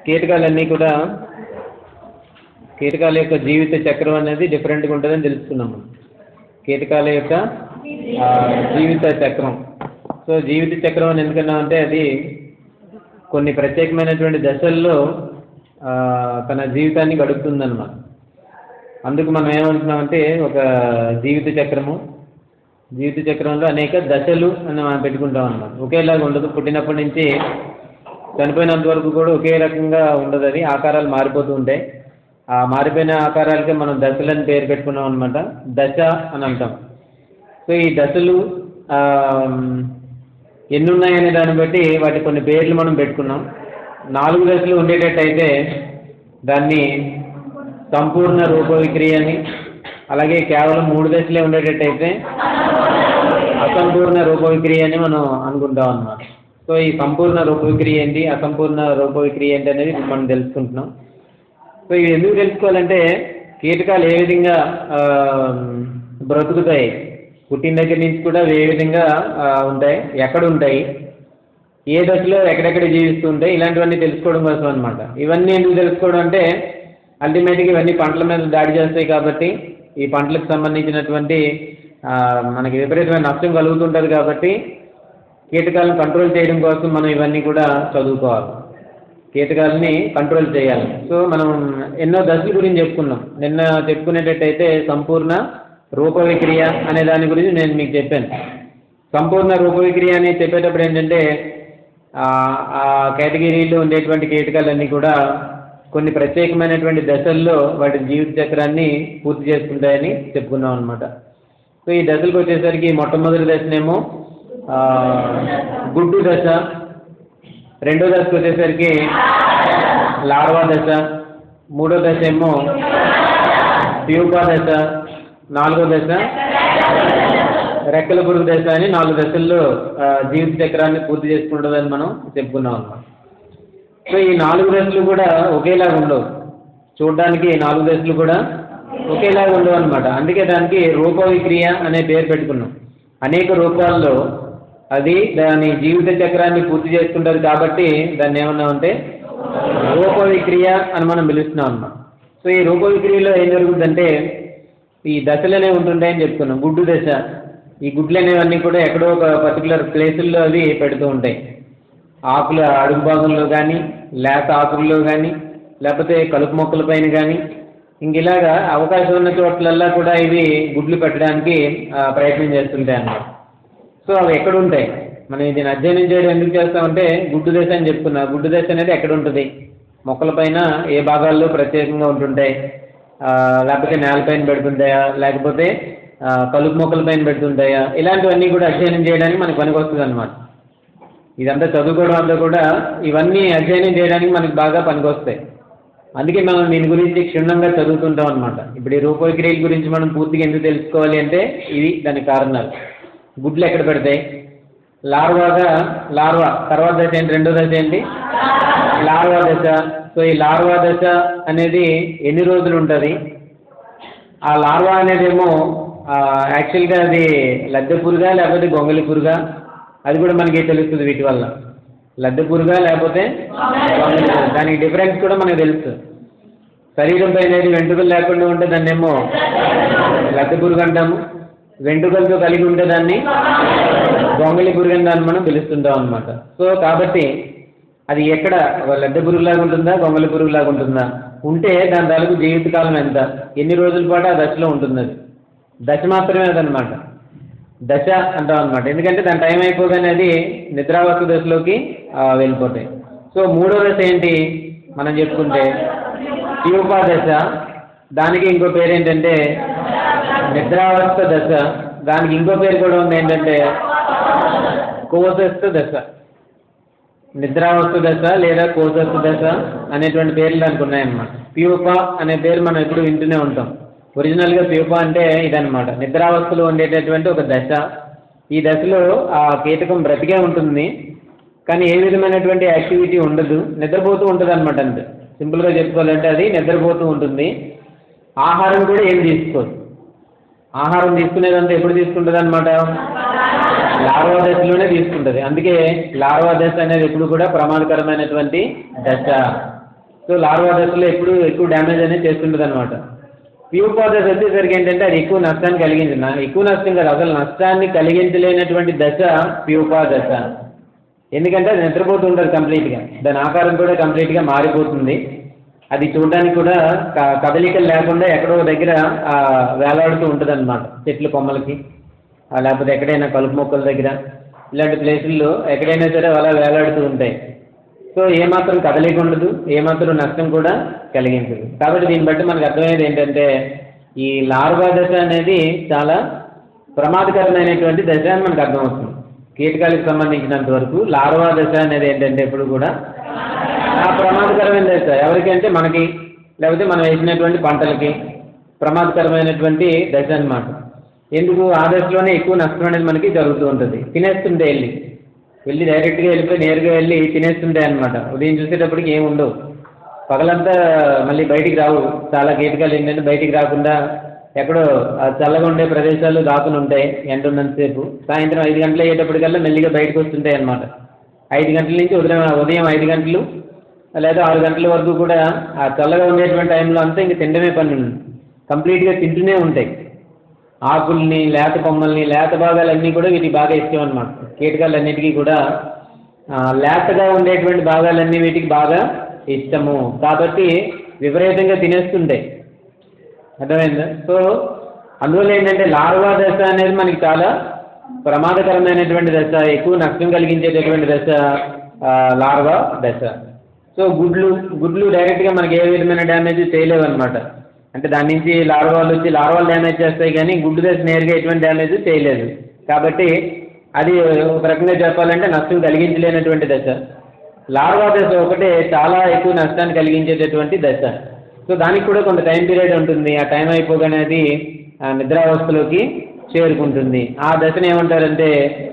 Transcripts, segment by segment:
కీటకాలన్నీ కూడా కీటకాల యొక్క జీవిత చక్రం అనేది డిఫరెంట్గా ఉంటుందని తెలుసుకున్నాం మనం కీటకాల యొక్క ఆ, జీవిత చక్రం సో జీవిత చక్రం అని ఎందుకన్నా అంటే అది కొన్ని ప్రత్యేకమైనటువంటి దశల్లో ఆ, తన జీవితాన్ని గడుపుతుందన్నమాట అందుకు మనం ఏమంటున్నామంటే ఒక జీవిత చక్రము జీవిత చక్రంలో అనేక దశలు అని మనం పెట్టుకుంటాం అన్నమాట ఒకేలాగా ఉండదు పుట్టినప్పటి నుంచి చనిపోయినంత వరకు కూడా ఒకే రకంగా ఉండదు అది ఆకారాలు మారిపోతూ ఉంటాయి ఆ మారిపోయిన ఆకారాలకే మనం దశలని పేరు పెట్టుకున్నాం అనమాట దశ అని అంటాం సో ఈ దశలు ఆ, ఎన్ని ఉన్నాయనే దాన్ని బట్టి వాటి కొన్ని పేర్లు మనం పెట్టుకున్నాం నాలుగు దశలు ఉండేటట్టయితే దాన్ని సంపూర్ణ రూప విక్రియ అని అలాగే కేవలం మూడు దశలే ఉండేటట్టయితే అసంపూర్ణ రూప విక్రియ అని మనం అనుకుంటాం అన్నమాట సో ఈ సంపూర్ణ రూప విక్రియ ఏంటి అసంపూర్ణ రూప విక్రియ ఏంటి అనేది ఇప్పుడు మనం తెలుసుకుంటున్నాం సో ఇవి ఎందుకు తెలుసుకోవాలంటే కీటకాలు ఏ విధంగా ఆ, బ్రతుకుతాయి పుట్టిన దగ్గర నుంచి కూడా అవి ఏ విధంగా ఆ, ఉంటాయి ఎక్కడ ఉంటాయి ఏ దశలో ఎక్కడెక్కడ జీవిస్తూ ఉంటాయి ఇలాంటివన్నీ తెలుసుకోవడం కోసం అనమాట ఇవన్నీ ఎందుకు తెలుసుకోవడం అంటే అల్టిమేట్గా ఇవన్నీ పంటల మీద దాడి చేస్తాయి కాబట్టి ఈ పంటలకు సంబంధించినటువంటి ఆ, మనకి విపరీతమైన నష్టం కలుగుతుంటుంది కాబట్టి కీటకాలను కంట్రోల్ చేయడం కోసం మనం ఇవన్నీ కూడా చదువుకోవాలి కీటకాలని కంట్రోల్ చేయాలి సో మనం ఎన్నో దశల గురించి చెప్పుకున్నాం నిన్న చెప్పుకునేటట్టయితే సంపూర్ణ రూప విక్రియ అనే దాని గురించి నేను మీకు చెప్పాను సంపూర్ణ రూప విక్రియ అని చెప్పేటప్పుడు ఏంటంటే ఆ ఆ కేటగిరీలో ఉండేటువంటి కీటకాలన్నీ కూడా కొన్ని ప్రత్యేకమైనటువంటి దశల్లో వాటి జీవిత చక్రాన్ని పూర్తి చేసుకుంటాయని చెప్పుకున్నాం అనమాట సో ఈ దశలకు వచ్చేసరికి మొట్టమొదటి దశనేమో ఆ, గుడ్డు దశ రెండో దశకు వచ్చేసరికి లార్వా దశ మూడో దశ ఏమో ప్యూపా దశ నాలుగో దశ రెక్కల పురుగు దశ అని నాలుగు దశల్లో ఆ, జీవిత చక్రాన్ని పూర్తి చేసుకుంటుందని మనం చెప్పుకున్నాం అన్నమాట సో ఈ నాలుగు దశలు కూడా ఒకేలాగా ఉండవు చూడడానికి ఈ నాలుగు దశలు కూడా ఒకేలాగా ఉండవు అనమాట అందుకే దానికి రూప విక్రియ అనే పేరు పెట్టుకున్నాం అనేక రూపాల్లో అది దాని జీవిత చక్రాన్ని పూర్తి చేసుకుంటుంది కాబట్టి దాన్ని ఏమన్నామంటే రూప విక్రియ అని మనం పిలుస్తున్నాం అన్నమాట సో ఈ రూప విక్రియలో ఏం జరుగుతుందంటే ఈ దశలు అనేవి ఉంటుంటాయని చెప్తున్నాం గుడ్డు దశ ఈ గుడ్లు అనేవన్నీ కూడా ఎక్కడో ఒక పర్టికులర్ ప్లేసుల్లో అవి పెడుతూ ఉంటాయి ఆకుల అడుగు భాగంలో కానీ లేత ఆకుల్లో కానీ లేకపోతే కలుపు మొక్కల పైన కానీ ఇంక ఇలాగా అవకాశం ఉన్న చోట్లల్లా కూడా ఇవి గుడ్లు పెట్టడానికి ఆ, ప్రయత్నం చేస్తుంటాయి అన్నమాట సో అవి ఎక్కడ ఉంటాయి మనం దీన్ని అధ్యయనం చేయడం ఎందుకు చేస్తామంటే గుడ్డు దశ అని చెప్పుకున్నా గుడ్డు దశ అనేది ఎక్కడ ఉంటుంది మొక్కల పైన ఏ భాగాల్లో ప్రత్యేకంగా ఉంటుంటాయి ఆ, లేకపోతే నేలపైన పెడుతుంటాయా లేకపోతే ఆ, కలుపు మొక్కల పైన పెడుతుంటాయా ఇలాంటివన్నీ కూడా అధ్యయనం చేయడానికి మనకు పనికొస్తుంది అనమాట ఇదంతా చదువుకోవడం అంతా కూడా ఇవన్నీ అధ్యయనం చేయడానికి మనకి బాగా పనికొస్తాయి అందుకే మనం దీని గురించి క్షుణ్ణంగా చదువుతుంటాం అనమాట ఇప్పుడు ఈ రూపవిక్రియల గురించి మనం పూర్తిగా ఎందుకు తెలుసుకోవాలి అంటే ఇవి దానికి కారణాలు గుడ్లు ఎక్కడ పెడతాయి లార్వాగా లార్వా తర్వాత దశ ఏంటి రెండో దశ ఏంటి లార్వా దశ సో ఈ లార్వా దశ అనేది ఎన్ని రోజులు ఉంటుంది ఆ లార్వా అనేదేమో యాక్చువల్గా అది లద్దె పురుగా లేకపోతే గొంగలి పురుగా అది కూడా మనకి తెలుస్తుంది వీటి వల్ల లద్దె పురుగా లేకపోతే గొంగళి పురుగా. దానికి డిఫరెన్స్ కూడా మనకు తెలుసు శరీరం పైన ఏది వెంట్రుకలు లేకుండా ఉంటే దాన్ని ఏమో లద్దె పురుగు అంటాము వెంట్రుకలతో కలిగి ఉంటే దాన్ని గొంగళి పురుగు అని దాన్ని మనం పిలుస్తుంటాం అనమాట సో కాబట్టి అది ఎక్కడ లద్దె పురుగులాగా ఉంటుందా గొంగళి పురుగులాగా ఉంటుందా ఉంటే దాని తాలూకు జీవితకాలం ఎంత ఎన్ని రోజుల పాటు ఆ దశలో ఉంటుంది అది దశ మాత్రమే అదనమాట దశ అంటాం అనమాట ఎందుకంటే దాని టైం అయిపోగానే అది నిద్రావస్థ దశలోకి ఆ, వెళ్ళిపోతాయి సో మూడో దశ ఏంటి మనం చెప్పుకుంటే ట్యూపా దశ దానికి ఇంకో పేరు ఏంటంటే నిద్రావస్థ దశ దానికి ఇంకో పేరు కూడా ఉంది ఏంటంటే కోసస్థ దశ నిద్రావస్థ దశ లేదా కోసస్థ దశ అనేటువంటి పేర్లు దానికి ఉన్నాయన్నమాట ప్యూపా అనే పేరు మనం ఎప్పుడు వింటూనే ఉంటాం ఒరిజినల్గా ప్యూపా అంటే ఇదన్నమాట నిద్రావస్థలో ఉండేటటువంటి ఒక దశ ఈ దశలో ఆ కీటకం బ్రతికే ఉంటుంది కానీ ఏ విధమైనటువంటి యాక్టివిటీ ఉండదు నిద్రపోతూ ఉంటుంది అనమాట అంతే సింపుల్గా చెప్పుకోవాలంటే అది నిద్రపోతూ ఉంటుంది ఆహారం కూడా ఏం తీసుకోదు ఆహారం తీసుకునేదంతా ఎప్పుడు తీసుకుంటుంది అనమాట లార్వా దశలోనే తీసుకుంటుంది అందుకే లార్వా దశ అనేది ఎప్పుడు కూడా ప్రమాదకరమైనటువంటి దశ సో లార్వా దశలో ఎప్పుడు ఎక్కువ డ్యామేజ్ అనేది చేస్తుంటుంది అనమాట ప్యూపా దశ వచ్చేసరికి ఏంటంటే అది ఎక్కువ నష్టాన్ని కలిగించిన ఎక్కువ నష్టం కాదు అసలు నష్టాన్ని కలిగించలేనటువంటి దశ ప్యూపా దశ ఎందుకంటే అది నిద్రపోతూ ఉంటుంది కంప్లీట్గా దాని ఆకారం కూడా కంప్లీట్గా మారిపోతుంది అది చూడడానికి కూడా క- కదలికలు లేకుండా ఎక్కడో దగ్గర ఆ, వేలాడుతూ ఉంటుంది అనమాట చెట్ల కొమ్మలకి ఆ, లేకపోతే ఎక్కడైనా కలుపు మొక్కల దగ్గర ఇలాంటి ప్లేసుల్లో ఎక్కడైనా సరే అలా వేలాడుతూ ఉంటాయి సో ఏమాత్రం కదలిక ఉండదు ఏమాత్రం నష్టం కూడా కలిగించదు కాబట్టి దీన్ని బట్టి మనకు అర్థమయ్యేది ఏంటంటే ఈ లార్వా దశ అనేది చాలా ప్రమాదకరమైనటువంటి దశ అని మనకు అర్థమవుతుంది కీటకాలకు సంబంధించినంత వరకు లార్వా దశ అనేది ఏంటంటే ఎప్పుడు కూడా ఆ ప్రమాదకరమైన దశ ఎవరికంటే మనకి లేకపోతే మనం వేసినటువంటి పంటలకి ప్రమాదకరమైనటువంటి దశ అన్నమాట ఎందుకు ఆ దశలోనే ఎక్కువ నష్టం అనేది మనకి జరుగుతూ ఉంటుంది తినేస్తుంటే వెళ్ళి వెళ్ళి డైరెక్ట్గా వెళ్ళిపోయి నేరుగా వెళ్ళి తినేస్తుంటాయి అనమాట ఉదయం చూసేటప్పటికి ఏమి ఉండవు పగలంతా మళ్ళీ బయటికి రావు చాలా కీటకాలు ఏంటంటే బయటికి రాకుండా ఎక్కడో ఆ చల్లగా ఉండే ప్రదేశాలు దాకుని ఉంటాయి ఎండ ఉన్నంతసేపు సాయంత్రం ఐదు గంటలు అయ్యేటప్పటికల్లా మెల్లిగా బయటకు వస్తుంటాయి అన్నమాట ఐదు గంటల నుంచి ఉదయం ఉదయం ఐదు గంటలు లేదా ఆరు గంటల వరకు కూడా ఆ చల్లగా ఉండేటువంటి టైంలో అంతా ఇంక తినడమే పని కంప్లీట్గా తింటూనే ఉంటాయి ఆకుల్ని లేత కొమ్మల్ని లేత భాగాలన్నీ కూడా వీటికి బాగా ఇష్టం అనమాట కీటకాలన్నిటికీ కూడా ఆ, లేతగా ఉండేటువంటి భాగాలన్నీ వీటికి బాగా ఇష్టము కాబట్టి విపరీతంగా తినేస్తుంటాయి అర్థమైందా సో అందువల్ల ఏంటంటే లార్వా దశ అనేది మనకి చాలా ప్రమాదకరమైనటువంటి దశ ఎక్కువ నష్టం కలిగించేటటువంటి దశ ఆ, లార్వా దశ సో గుడ్లు గుడ్లు డైరెక్ట్గా మనకి ఏ విధమైన డ్యామేజ్ చేయలేవు అనమాట అంటే దాని నుంచి లార్వాలు వచ్చి లార్వాలు డ్యామేజ్ చేస్తాయి కానీ గుడ్డు దశ నేరుగా ఎటువంటి డ్యామేజ్ చేయలేదు కాబట్టి అది ఒక రకంగా చెప్పాలంటే నష్టం కలిగించలేనటువంటి దశ లార్వా దశ ఒకటే చాలా ఎక్కువ నష్టాన్ని కలిగించేటటువంటి దశ సో దానికి కూడా కొంత టైం పీరియడ్ ఉంటుంది ఆ టైం అయిపోగానే అది ఆ, నిద్రావస్థలోకి చేరుకుంటుంది ఆ దశను ఏమంటారంటే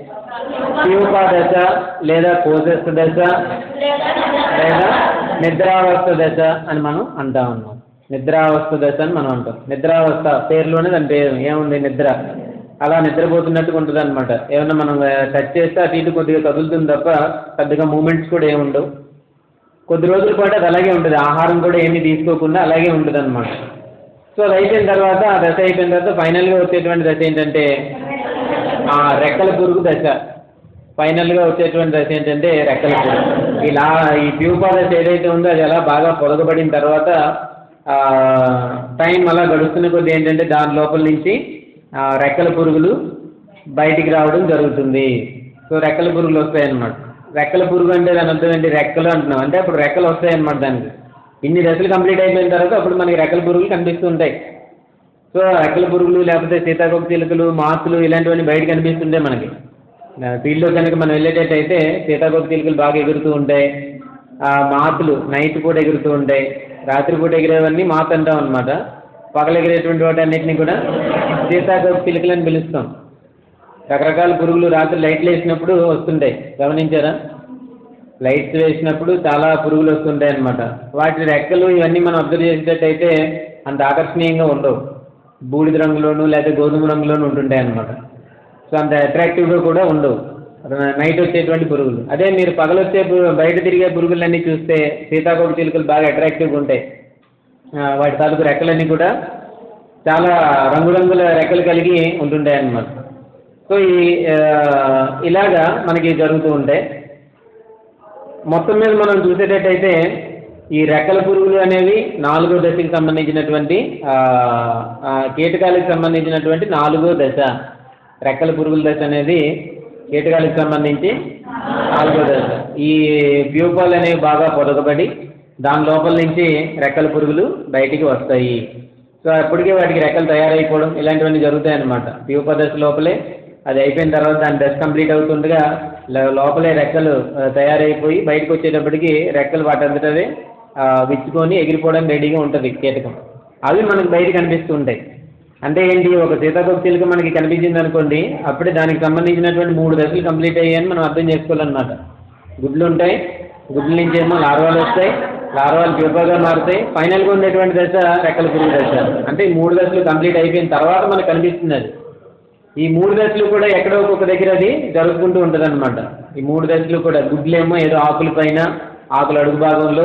ప్యూపా దశ లేదా కోసెస్ దశ లేదా నిద్రావస్థ దశ అని మనం అంటా ఉన్నాం నిద్రావస్థ దశ అని మనం అంటాం నిద్రావస్థ పేరులోనే దాని పేరు ఏముంది నిద్ర అలా నిద్రపోతున్నట్టుగా ఉంటుంది అనమాట ఏమన్నా మనం టచ్ చేస్తే అటు ఇటు కొద్దిగా కదులుతుంది తప్ప పెద్దగా మూమెంట్స్ కూడా ఏమి ఉండవు కొద్ది రోజుల పాటు అది అలాగే ఉంటుంది ఆహారం కూడా ఏమీ తీసుకోకుండా అలాగే ఉంటుంది అనమాట సో అది అయిపోయిన తర్వాత ఆ దశ అయిపోయిన తర్వాత ఫైనల్గా వచ్చేటువంటి దశ ఏంటంటే ఆ రెక్కల పురుగు దశ ఫైనల్గా వచ్చేటువంటి దశ ఏంటంటే రెక్కల పురుగు ఇలా ఈ ప్యూపా దశ ఏదైతే ఉందో అది అలా బాగా పొదగబడిన తర్వాత ఆ, టైం అలా గడుస్తున్న కొద్ది ఏంటంటే దాని లోపల నుంచి ఆ, రెక్కల పురుగులు బయటికి రావడం జరుగుతుంది సో రెక్కల పురుగులు వస్తాయన్నమాట రెక్కల పురుగు అంటే దాని అర్థం ఏంటి రెక్కలు అంటున్నాం అంటే అప్పుడు రెక్కలు వస్తాయన్నమాట దానికి ఇన్ని దశలు కంప్లీట్ అయిపోయిన తర్వాత అప్పుడు మనకి రెక్కల పురుగులు కనిపిస్తూ ఉంటాయి సో రెక్కల పురుగులు లేకపోతే సీతాకోక చిలుకలు మాతులు ఇలాంటివన్నీ బయట కనిపిస్తుంటాయి మనకి ఫీల్డ్లో కనుక మనం వెళ్ళేటట్టయితే సీతాకోక చిలుకలు బాగా ఎగురుతూ ఉంటాయి ఆ మాతులు నైట్ పూట ఎగురుతూ ఉంటాయి రాత్రి పూట ఎగిరేవన్నీ మాత్ అంటాం అనమాట పగలు ఎగిరేటువంటి వాటి అన్నిటిని కూడా సీతాకోక చిలుకలు అని పిలుస్తాం రకరకాల పురుగులు రాత్రి లైట్లు వేసినప్పుడు వస్తుంటాయి గమనించారా లైట్స్ వేసినప్పుడు చాలా పురుగులు వస్తుంటాయి అన్నమాట వాటి రెక్కలు ఇవన్నీ మనం అబ్జర్వ్ చేసేటట్టయితే అంత ఆకర్షణీయంగా ఉండవు బూడిద రంగులోను లేదా గోధుమ రంగులోను ఉంటుంటాయి అన్నమాట సో అంత అట్రాక్టివ్గా కూడా ఉండవు నైట్ వచ్చేటువంటి పురుగులు అదే మీరు పగలొచ్చే పు- బయట తిరిగే పురుగులన్నీ చూస్తే సీతాకోక చిలుకలు బాగా అట్రాక్టివ్గా ఉంటాయి ఆ, వాటి తాలూకు రెక్కలన్నీ కూడా చాలా రంగురంగుల రెక్కలు కలిగి ఉంటుంటాయి అన్నమాట సో ఈ ఆ, ఇలాగా మనకి జరుగుతూ ఉంటాయి మొత్తం మీద మనం చూసేటట్టయితే ఈ రెక్కల పురుగులు అనేవి నాలుగో దశకి సంబంధించినటువంటి ఆ, ఆ, కీటకాలకు సంబంధించినటువంటి నాలుగో దశ రెక్కల పురుగుల దశ అనేది కీటకాలకు సంబంధించి నాలుగో దశ ఈ ప్యూపాలు అనేవి బాగా పొదగబడి దాని లోపల నుంచి రెక్కల పురుగులు బయటికి వస్తాయి సో అప్పటికే వాటికి రెక్కలు తయారైపోవడం ఇలాంటివన్నీ జరుగుతాయి అన్నమాట ప్యూప దశ లోపలే అది అయిపోయిన తర్వాత దాని దశ కంప్లీట్ అవుతుండగా లో- లోపలే రెక్కలు ఆ, తయారైపోయి బయటకు వచ్చేటప్పటికి రెక్కలు వాటంతటవే ఆ, విచ్చుకొని ఎగిరిపోవడానికి రెడీగా ఉంటుంది కీటకం అవి మనకు బయట కనిపిస్తూ ఉంటాయి అంటే ఏంటి ఒక సీతాకోక చిలుక మనకి కనిపించింది అనుకోండి అప్పుడే దానికి సంబంధించినటువంటి మూడు దశలు కంప్లీట్ అయ్యాయని మనం అర్థం చేసుకోవాలన్నమాట గుడ్లు ఉంటాయి గుడ్ల నుంచి ఏమో లార్వాలు వస్తాయి లార్వాలు ప్యూపర్గా మారుతాయి ఫైనల్గా ఉండేటువంటి దశ రెక్కల పురుగు దశ అంటే ఈ మూడు దశలు కంప్లీట్ అయిపోయిన తర్వాత మనకు కనిపిస్తుంది అది ఈ మూడు దశలు కూడా ఎక్కడో ఒక్కొక్క దగ్గర అది జరుగుకుంటూ ఉంటుంది అనమాట ఈ మూడు దశలు కూడా గుడ్లేమో ఏదో ఆకుల పైన ఆకుల అడుగు భాగంలో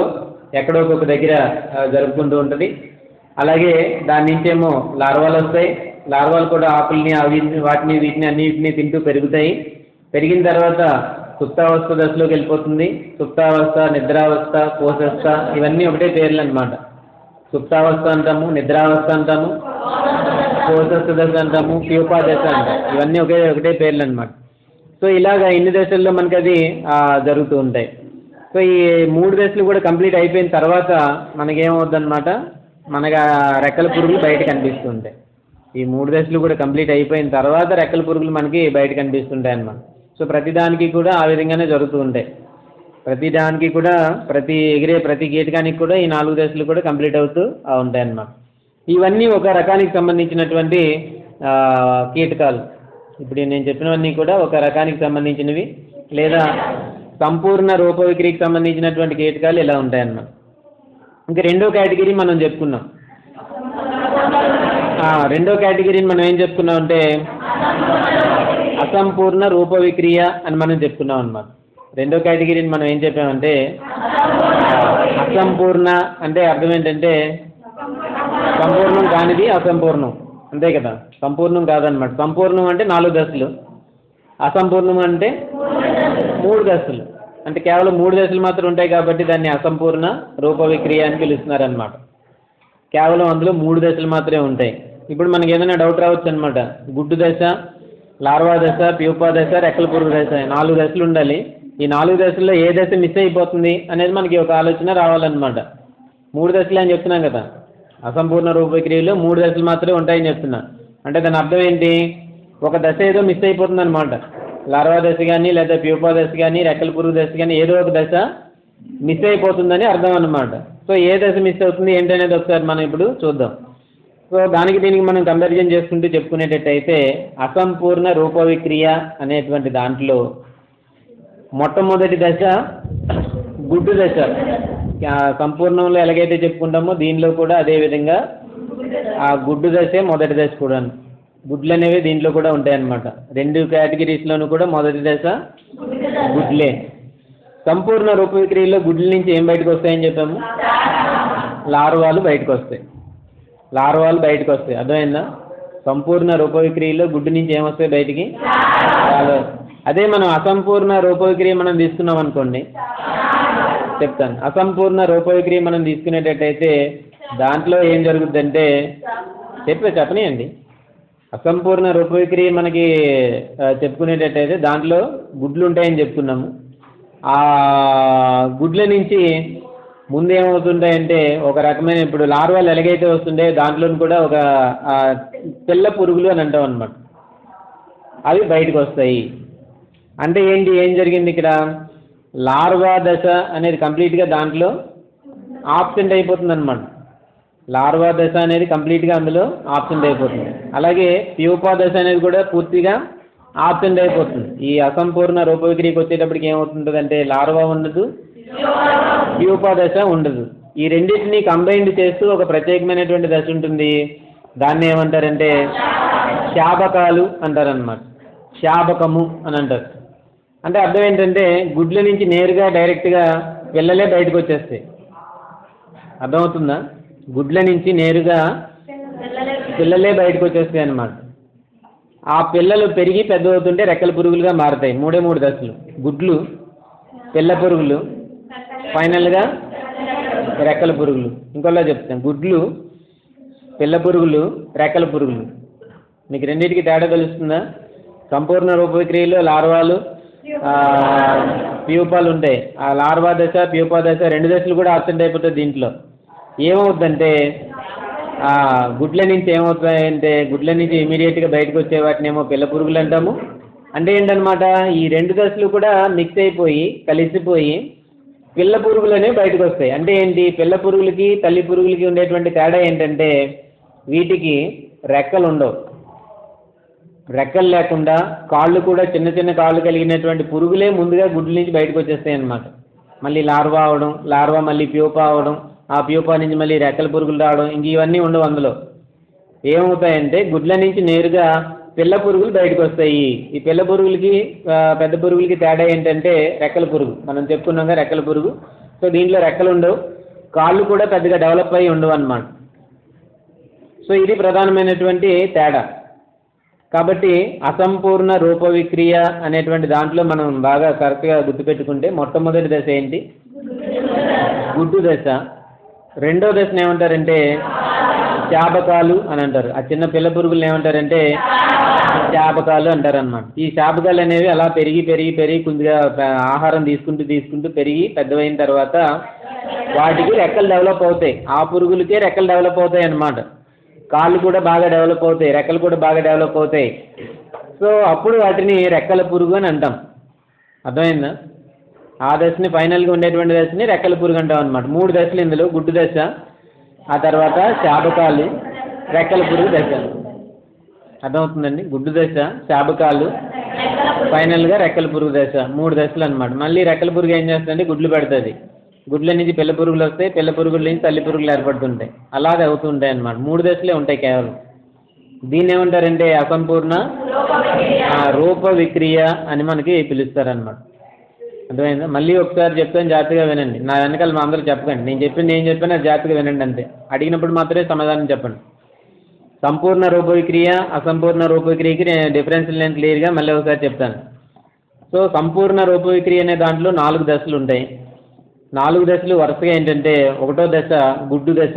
ఎక్కడో ఒక్కొక్క దగ్గర ఆ, జరుపుకుంటూ ఉంటుంది అలాగే దాని నుంచేమో లార్వాలు వస్తాయి లార్వాలు కూడా ఆకుల్ని అవి వాటిని వీటిని అన్నిటిని తింటూ పెరుగుతాయి పెరిగిన తర్వాత సుప్తావస్థ దశలోకి వెళ్ళిపోతుంది సుప్తావస్థ నిద్రావస్థ కోశస్థ ఇవన్నీ ఒకటే పేర్లు అనమాట సుప్తావస్థ అంటాము నిద్రావస్థ అంటాము కోశస్థ దశ అంటాము ప్యూపా దశ అంటాం ఇవన్నీ ఒకే ఒకటే పేర్లు అనమాట సో ఇలాగ ఇన్ని దశల్లో మనకి అది ఆ, జరుగుతూ ఉంటాయి సో ఈ మూడు దశలు కూడా కంప్లీట్ అయిపోయిన తర్వాత మనకేమవుద్దన్నమాట మనకి ఆ రెక్కల పురుగులు బయట కనిపిస్తుంటాయి ఈ మూడు దశలు కూడా కంప్లీట్ అయిపోయిన తర్వాత రెక్కల పురుగులు మనకి బయట కనిపిస్తుంటాయి అన్నమాట సో ప్రతిదానికి కూడా ఆ విధంగానే జరుగుతూ ఉంటాయి ప్రతి దానికి కూడా ప్రతి ఎగిరే ప్రతి కీటకానికి కూడా ఈ నాలుగు దశలు కూడా కంప్లీట్ అవుతూ ఆ, ఉంటాయి అన్నమాట ఇవన్నీ ఒక రకానికి సంబంధించినటువంటి ఆ, కీటకాలు ఇప్పుడు నేను చెప్పినవన్నీ కూడా ఒక రకానికి సంబంధించినవి లేదా సంపూర్ణ రూప విక్రికి సంబంధించినటువంటి కీటకాలు ఇలా ఉంటాయన్నమాట ఇంకా రెండో కేటగిరీ మనం చెప్పుకున్నాం ఆ, రెండో కేటగిరీని మనం ఏం చెప్పుకున్నాం అంటే అసంపూర్ణ రూప విక్రియ అని మనం చెప్పుకున్నాం అన్నమాట రెండో కేటగిరీని మనం ఏం చెప్పామంటే ఆ, అసంపూర్ణ అంటే అర్థం ఏంటంటే సంపూర్ణం కానిది అసంపూర్ణం అంతే కదా సంపూర్ణం కాదనమాట సంపూర్ణం అంటే నాలుగు దశలు అసంపూర్ణం అంటే మూడు దశలు అంటే కేవలం మూడు దశలు మాత్రం ఉంటాయి కాబట్టి దాన్ని అసంపూర్ణ రూప విక్రియ అని పిలుస్తున్నారనమాట కేవలం అందులో మూడు దశలు మాత్రమే ఉంటాయి ఇప్పుడు మనకి ఏదైనా డౌట్ రావచ్చు అనమాట గుడ్డు దశ లార్వా దశ ప్యూపా దశ రెక్కల పురుగు దశ నాలుగు దశలు ఉండాలి ఈ నాలుగు దశల్లో ఏ దశ మిస్ అయిపోతుంది అనేది మనకి ఒక ఆలోచన రావాలన్నమాట మూడు దశలు అని చెప్తున్నాం కదా అసంపూర్ణ రూపక్రియలో మూడు దశలు మాత్రమే ఉంటాయని చెప్తున్నా అంటే దాని అర్థం ఏంటి ఒక దశ ఏదో మిస్ అయిపోతుంది అనమాట లార్వా దశ కానీ లేదా ప్యూపా దశ కానీ రెక్కల పురుగు దశ కానీ ఏదో ఒక దశ మిస్ అయిపోతుందని అర్థం అన్నమాట సో ఏ దశ మిస్ అవుతుంది ఏంటనేది ఒకసారి మనం ఇప్పుడు చూద్దాం సో దానికి దీనికి మనం కంపారిజన్ చేసుకుంటూ చెప్పుకునేటట్టయితే అసంపూర్ణ రూప విక్రియ అనేటువంటి దాంట్లో మొట్టమొదటి దశ గుడ్డు దశ ఆ, సంపూర్ణంలో ఎలాగైతే చెప్పుకుంటామో దీనిలో కూడా అదే విధంగా ఆ గుడ్డు దశే మొదటి దశ కూడా గుడ్లు అనేవి దీంట్లో కూడా ఉంటాయన్నమాట రెండు కేటగిరీస్లోనూ కూడా మొదటి దశ గుడ్లే సంపూర్ణ రూప విక్రియలో గుడ్ల నుంచి ఏం బయటకు వస్తాయని చెప్పాము లార్వాలు బయటకు వస్తాయి లార్వాలు బయటకు వస్తాయి అర్థమైందా సంపూర్ణ రూప విక్రియలో గుడ్డు నుంచి ఏమొస్తాయి బయటికి లార్వాలు. అదే మనం అసంపూర్ణ రూప విక్రియ మనం తీసుకున్నాం అనుకోండి చెప్తాను అసంపూర్ణ రూప విక్రియ మనం తీసుకునేటట్టయితే దాంట్లో ఏం జరుగుద్దంటే చెప్పే చెప్పనియండి అసంపూర్ణ రూప విక్రియ మనకి ఆ, చెప్పుకునేటట్టయితే దాంట్లో గుడ్లు ఉంటాయని చెప్పుకున్నాము ఆ గుడ్ల నుంచి ముందు ఏమవుతుంటాయంటే ఒక రకమైన ఇప్పుడు లార్వాలు ఎలాగైతే వస్తుండే దాంట్లో కూడా ఒక ఆ, తెల్ల పురుగులు అని అంటాం అనమాట అవి బయటకు వస్తాయి అంటే ఏంటి ఏం జరిగింది ఇక్కడ లార్వా దశ అనేది కంప్లీట్గా దాంట్లో ఆబ్సెంట్ అయిపోతుంది అనమాట లార్వా దశ అనేది కంప్లీట్గా అందులో ఆబ్సెంట్ అయిపోతుంది అలాగే ప్యూపా దశ అనేది కూడా పూర్తిగా ఆబ్సెంట్ అయిపోతుంది ఈ అసంపూర్ణ రూపవిక్రియకి వచ్చేటప్పటికి ఏమవుతుంటుందంటే లార్వా ఉండదు ప్యూపా దశ ఉండదు ఈ రెండింటిని కంబైన్డ్ చేస్తూ ఒక ప్రత్యేకమైనటువంటి దశ ఉంటుంది దాన్ని ఏమంటారంటే శాబకాలు అంటారనమాట శాబకము అని అంటారు అంటే అర్థం ఏంటంటే గుడ్ల నుంచి నేరుగా డైరెక్ట్గా పిల్లలే బయటకు వచ్చేస్తాయి అర్థమవుతుందా గుడ్ల నుంచి నేరుగా పిల్లలే బయటకు వచ్చేస్తాయి అన్నమాట ఆ పిల్లలు పెరిగి పెద్ద అవుతుంటే రెక్కల పురుగులుగా మారుతాయి మూడే మూడు దశలు గుడ్లు పిల్ల పురుగులు ఫైనల్గా రెక్కల పురుగులు ఇంకోలా చెప్తాను గుడ్లు పిల్ల పురుగులు రెక్కల పురుగులు మీకు రెండింటికి తేడా తెలుస్తుందా సంపూర్ణ రూప విక్రియలో లార్వాలు ఆ, ప్యూపాలు ఉంటాయి ఆ లార్వా దశ ప్యూపా దశ రెండు దశలు కూడా అబ్సెంట్ అయిపోతాయి దీంట్లో ఏమవుద్దంటే ఆ, గుడ్ల నుంచి ఏమవుతాయంటే గుడ్ల నుంచి ఇమీడియట్గా బయటకు వచ్చే వాటిని ఏమో పిల్ల పురుగులు అంటాము అంటే ఏంటనమాట ఈ రెండు దశలు కూడా మిక్స్ అయిపోయి కలిసిపోయి పిల్ల పురుగులు అనేవి బయటకు వస్తాయి అంటే ఏంటి పిల్ల పురుగులకి తల్లి పురుగులకి ఉండేటువంటి తేడా ఏంటంటే వీటికి రెక్కలు ఉండవు రెక్కలు లేకుండా కాళ్ళు కూడా చిన్న చిన్న కాళ్ళు కలిగినటువంటి పురుగులే ముందుగా గుడ్ల నుంచి బయటకు వచ్చేస్తాయి అన్నమాట మళ్ళీ లార్వా అవడం లార్వా మళ్ళీ ప్యూపా అవడం ఆ ప్యూపా నుంచి మళ్ళీ రెక్కల పురుగులు రావడం ఇంక ఇవన్నీ ఉండవు అందులో ఏమవుతాయంటే గుడ్ల నుంచి నేరుగా పిల్ల పురుగులు బయటకు వస్తాయి ఈ పిల్ల పురుగులకి ఆ, పెద్ద పురుగులకి తేడా ఏంటంటే రెక్కల పురుగు మనం చెప్పుకున్నాం కదా రెక్కల పురుగు సో దీంట్లో రెక్కలు ఉండవు కాళ్ళు కూడా పెద్దగా డెవలప్ అయ్యి ఉండవు అన్నమాట సో ఇది ప్రధానమైనటువంటి తేడా కాబట్టి అసంపూర్ణ రూప విక్రియ అనేటువంటి దాంట్లో మనం బాగా కరెక్ట్గా గుర్తుపెట్టుకుంటే మొట్టమొదటి దశ ఏంటి గుడ్డు దశ రెండో దశను ఏమంటారంటే శాపకాలు అని అంటారు ఆ చిన్న పిల్ల పురుగులు ఏమంటారంటే శాపకాలు అంటారు అనమాట ఈ శాపకాలు అనేవి అలా పెరిగి పెరిగి పెరిగి కొద్దిగా ప- ఆహారం తీసుకుంటూ తీసుకుంటూ పెరిగి పెద్దవైన తర్వాత వాటికి రెక్కలు డెవలప్ అవుతాయి ఆ పురుగులకే రెక్కలు డెవలప్ అవుతాయి అన్నమాట కాళ్ళు కూడా బాగా డెవలప్ అవుతాయి రెక్కలు కూడా బాగా డెవలప్ అవుతాయి సో అప్పుడు వాటిని రెక్కల పురుగు అని అంటాం అర్థమైందా ఆ దశని ఫైనల్గా ఉండేటువంటి దశని రెక్కల పురుగు అంటాం అనమాట మూడు దశలు ఇందులో గుడ్డు దశ ఆ తర్వాత శాపకాలు రెక్కల పురుగు దశ అర్థమవుతుందండి గుడ్డు దశ శాపకాలు ఫైనల్గా రెక్కల పురుగు దశ మూడు దశలు అనమాట మళ్ళీ రెక్కల పురుగు ఏం చేస్తుందంటే గుడ్లు పెడుతుంది గుడ్ల నుంచి పిల్ల పురుగులు వస్తాయి పిల్ల పురుగుల నుంచి తల్లి పురుగులు ఏర్పడుతుంటాయి అలాగే అవుతుంటాయి అన్నమాట మూడు దశలే ఉంటాయి కేవలం దీన్ని ఏమంటారంటే అసంపూర్ణ ఆ, రూప విక్రియ అని మనకి పిలుస్తారనమాట అర్థమైందా మళ్ళీ ఒకసారి చెప్తాను జాగ్రత్తగా వినండి నా వెనకాల మా అందరూ చెప్పకండి నేను చెప్పింది నేను చెప్పాను అది జాగ్రత్తగా వినండి అంతే అడిగినప్పుడు మాత్రమే సమాధానం చెప్పండి సంపూర్ణ రూప విక్రియ అసంపూర్ణ రూప విక్రియకి నేను డిఫరెన్స్ నేను క్లియర్గా మళ్ళీ ఒకసారి చెప్తాను సో సంపూర్ణ రూప విక్రియ అనే దాంట్లో నాలుగు దశలు ఉంటాయి నాలుగు దశలు వరుసగా ఏంటంటే ఒకటో దశ గుడ్డు దశ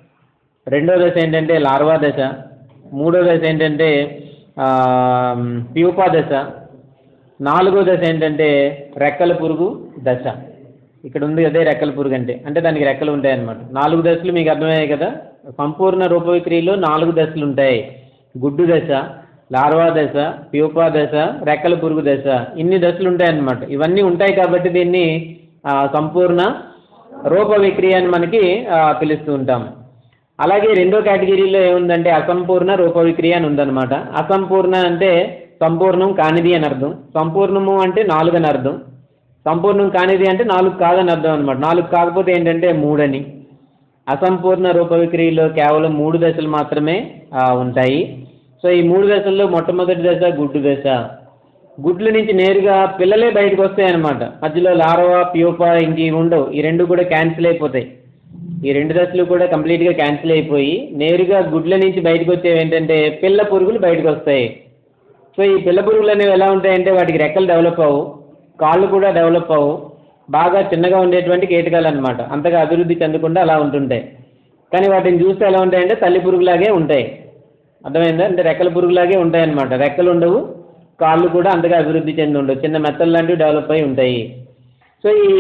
రెండో దశ ఏంటంటే లార్వా దశ మూడో దశ ఏంటంటే ఆ, ప్యూపా దశ నాలుగో దశ ఏంటంటే రెక్కల పురుగు దశ ఇక్కడ ఉంది అదే రెక్కల పురుగు అంటే అంటే దానికి రెక్కలు ఉంటాయి అన్నమాట నాలుగు దశలు మీకు అర్థమయ్యాయి కదా సంపూర్ణ రూప విక్రియలో నాలుగు దశలు ఉంటాయి గుడ్డు దశ లార్వా దశ ప్యూపా దశ రెక్కల పురుగు దశ ఇన్ని దశలు ఉంటాయి అన్నమాట ఇవన్నీ ఉంటాయి కాబట్టి దీన్ని ఆ, సంపూర్ణ రూప విక్రియ అని మనకి ఆ, పిలుస్తూ ఉంటాం అలాగే రెండో కేటగిరీలో ఏముందంటే అసంపూర్ణ రూప విక్రియ అని ఉందన్నమాట అసంపూర్ణ అంటే సంపూర్ణం కానిది అని అర్థం సంపూర్ణము అంటే నాలుగు అని అర్థం సంపూర్ణం కానిది అంటే నాలుగు కాదని అర్థం అనమాట నాలుగు కాకపోతే ఏంటంటే మూడని అసంపూర్ణ రూప విక్రియలో కేవలం మూడు దశలు మాత్రమే ఆ, ఉంటాయి సో ఈ మూడు దశల్లో మొట్టమొదటి దశ గుడ్డు దశ గుడ్ల నుంచి నేరుగా పిల్లలే బయటకు వస్తాయి అన్నమాట మధ్యలో లార్వా ప్యూపా ఇంక ఇవి ఉండవు ఈ రెండు కూడా క్యాన్సిల్ అయిపోతాయి ఈ రెండు దశలు కూడా కంప్లీట్గా క్యాన్సిల్ అయిపోయి నేరుగా గుడ్ల నుంచి బయటకు వచ్చేవి ఏంటంటే పిల్ల పురుగులు బయటకు వస్తాయి సో ఈ పిల్ల పురుగులు అనేవి ఎలా ఉంటాయంటే వాటికి రెక్కలు డెవలప్ అవ్వు కాళ్ళు కూడా డెవలప్ అవ్వు బాగా చిన్నగా ఉండేటువంటి కీటకాలు అనమాట అంతగా అభివృద్ధి చెందకుండా అలా ఉంటుంటాయి కానీ వాటిని చూస్తే ఎలా ఉంటాయంటే తల్లి పురుగులాగే ఉంటాయి అర్థమైందా అంటే రెక్కల పురుగులాగే ఉంటాయి అన్నమాట రెక్కలు ఉండవు కాళ్ళు కూడా అంతగా అభివృద్ధి చెంది ఉండవు చిన్న మెత్తలు లాంటివి డెవలప్ అయి ఉంటాయి సో ఈ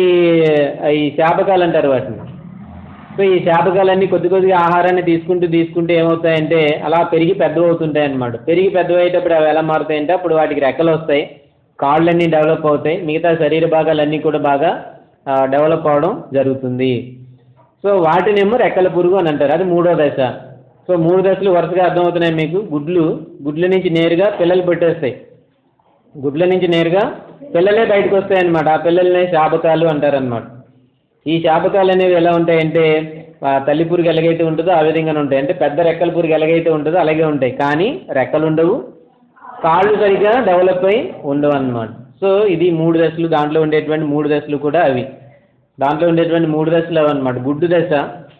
ఈ శాపకాలు అంటారు వాటిని సో ఈ శాపకాలన్నీ కొద్ది కొద్దిగా ఆహారాన్ని తీసుకుంటూ తీసుకుంటూ ఏమవుతాయంటే అలా పెరిగి పెద్దవి అవుతుంటాయి అన్నమాట పెరిగి పెద్దవయ్యేటప్పుడు అవి ఎలా మారుతాయంటే అప్పుడు వాటికి రెక్కలు వస్తాయి కాళ్ళన్నీ డెవలప్ అవుతాయి మిగతా శరీర భాగాలన్నీ కూడా బాగా ఆ, డెవలప్ అవడం జరుగుతుంది సో వాటినేమో రెక్కల పురుగు అని అంటారు అది మూడో దశ సో మూడు దశలు వరుసగా అర్థమవుతున్నాయి మీకు గుడ్లు గుడ్ల నుంచి నేరుగా పిల్లలు పెట్టేస్తాయి గుడ్ల నుంచి నేరుగా పిల్లలే బయటకు వస్తాయి అన్నమాట ఆ పిల్లల్ని శాపకాలు అంటారనమాట ఈ శాపకాలు అనేవి ఎలా ఉంటాయంటే ఆ తల్లి పురుగు ఎలాగైతే ఉంటుందో ఆ విధంగానే ఉంటాయి అంటే పెద్ద రెక్కల పురుగు ఎలాగైతే ఉంటుందో అలాగే ఉంటాయి కానీ రెక్కలు ఉండవు కాళ్ళు సరిగ్గా డెవలప్ అయి ఉండవు అన్నమాట సో ఇది మూడు దశలు దాంట్లో ఉండేటువంటి మూడు దశలు కూడా అవి దాంట్లో ఉండేటువంటి మూడు దశలు అవి అనమాట గుడ్డు దశ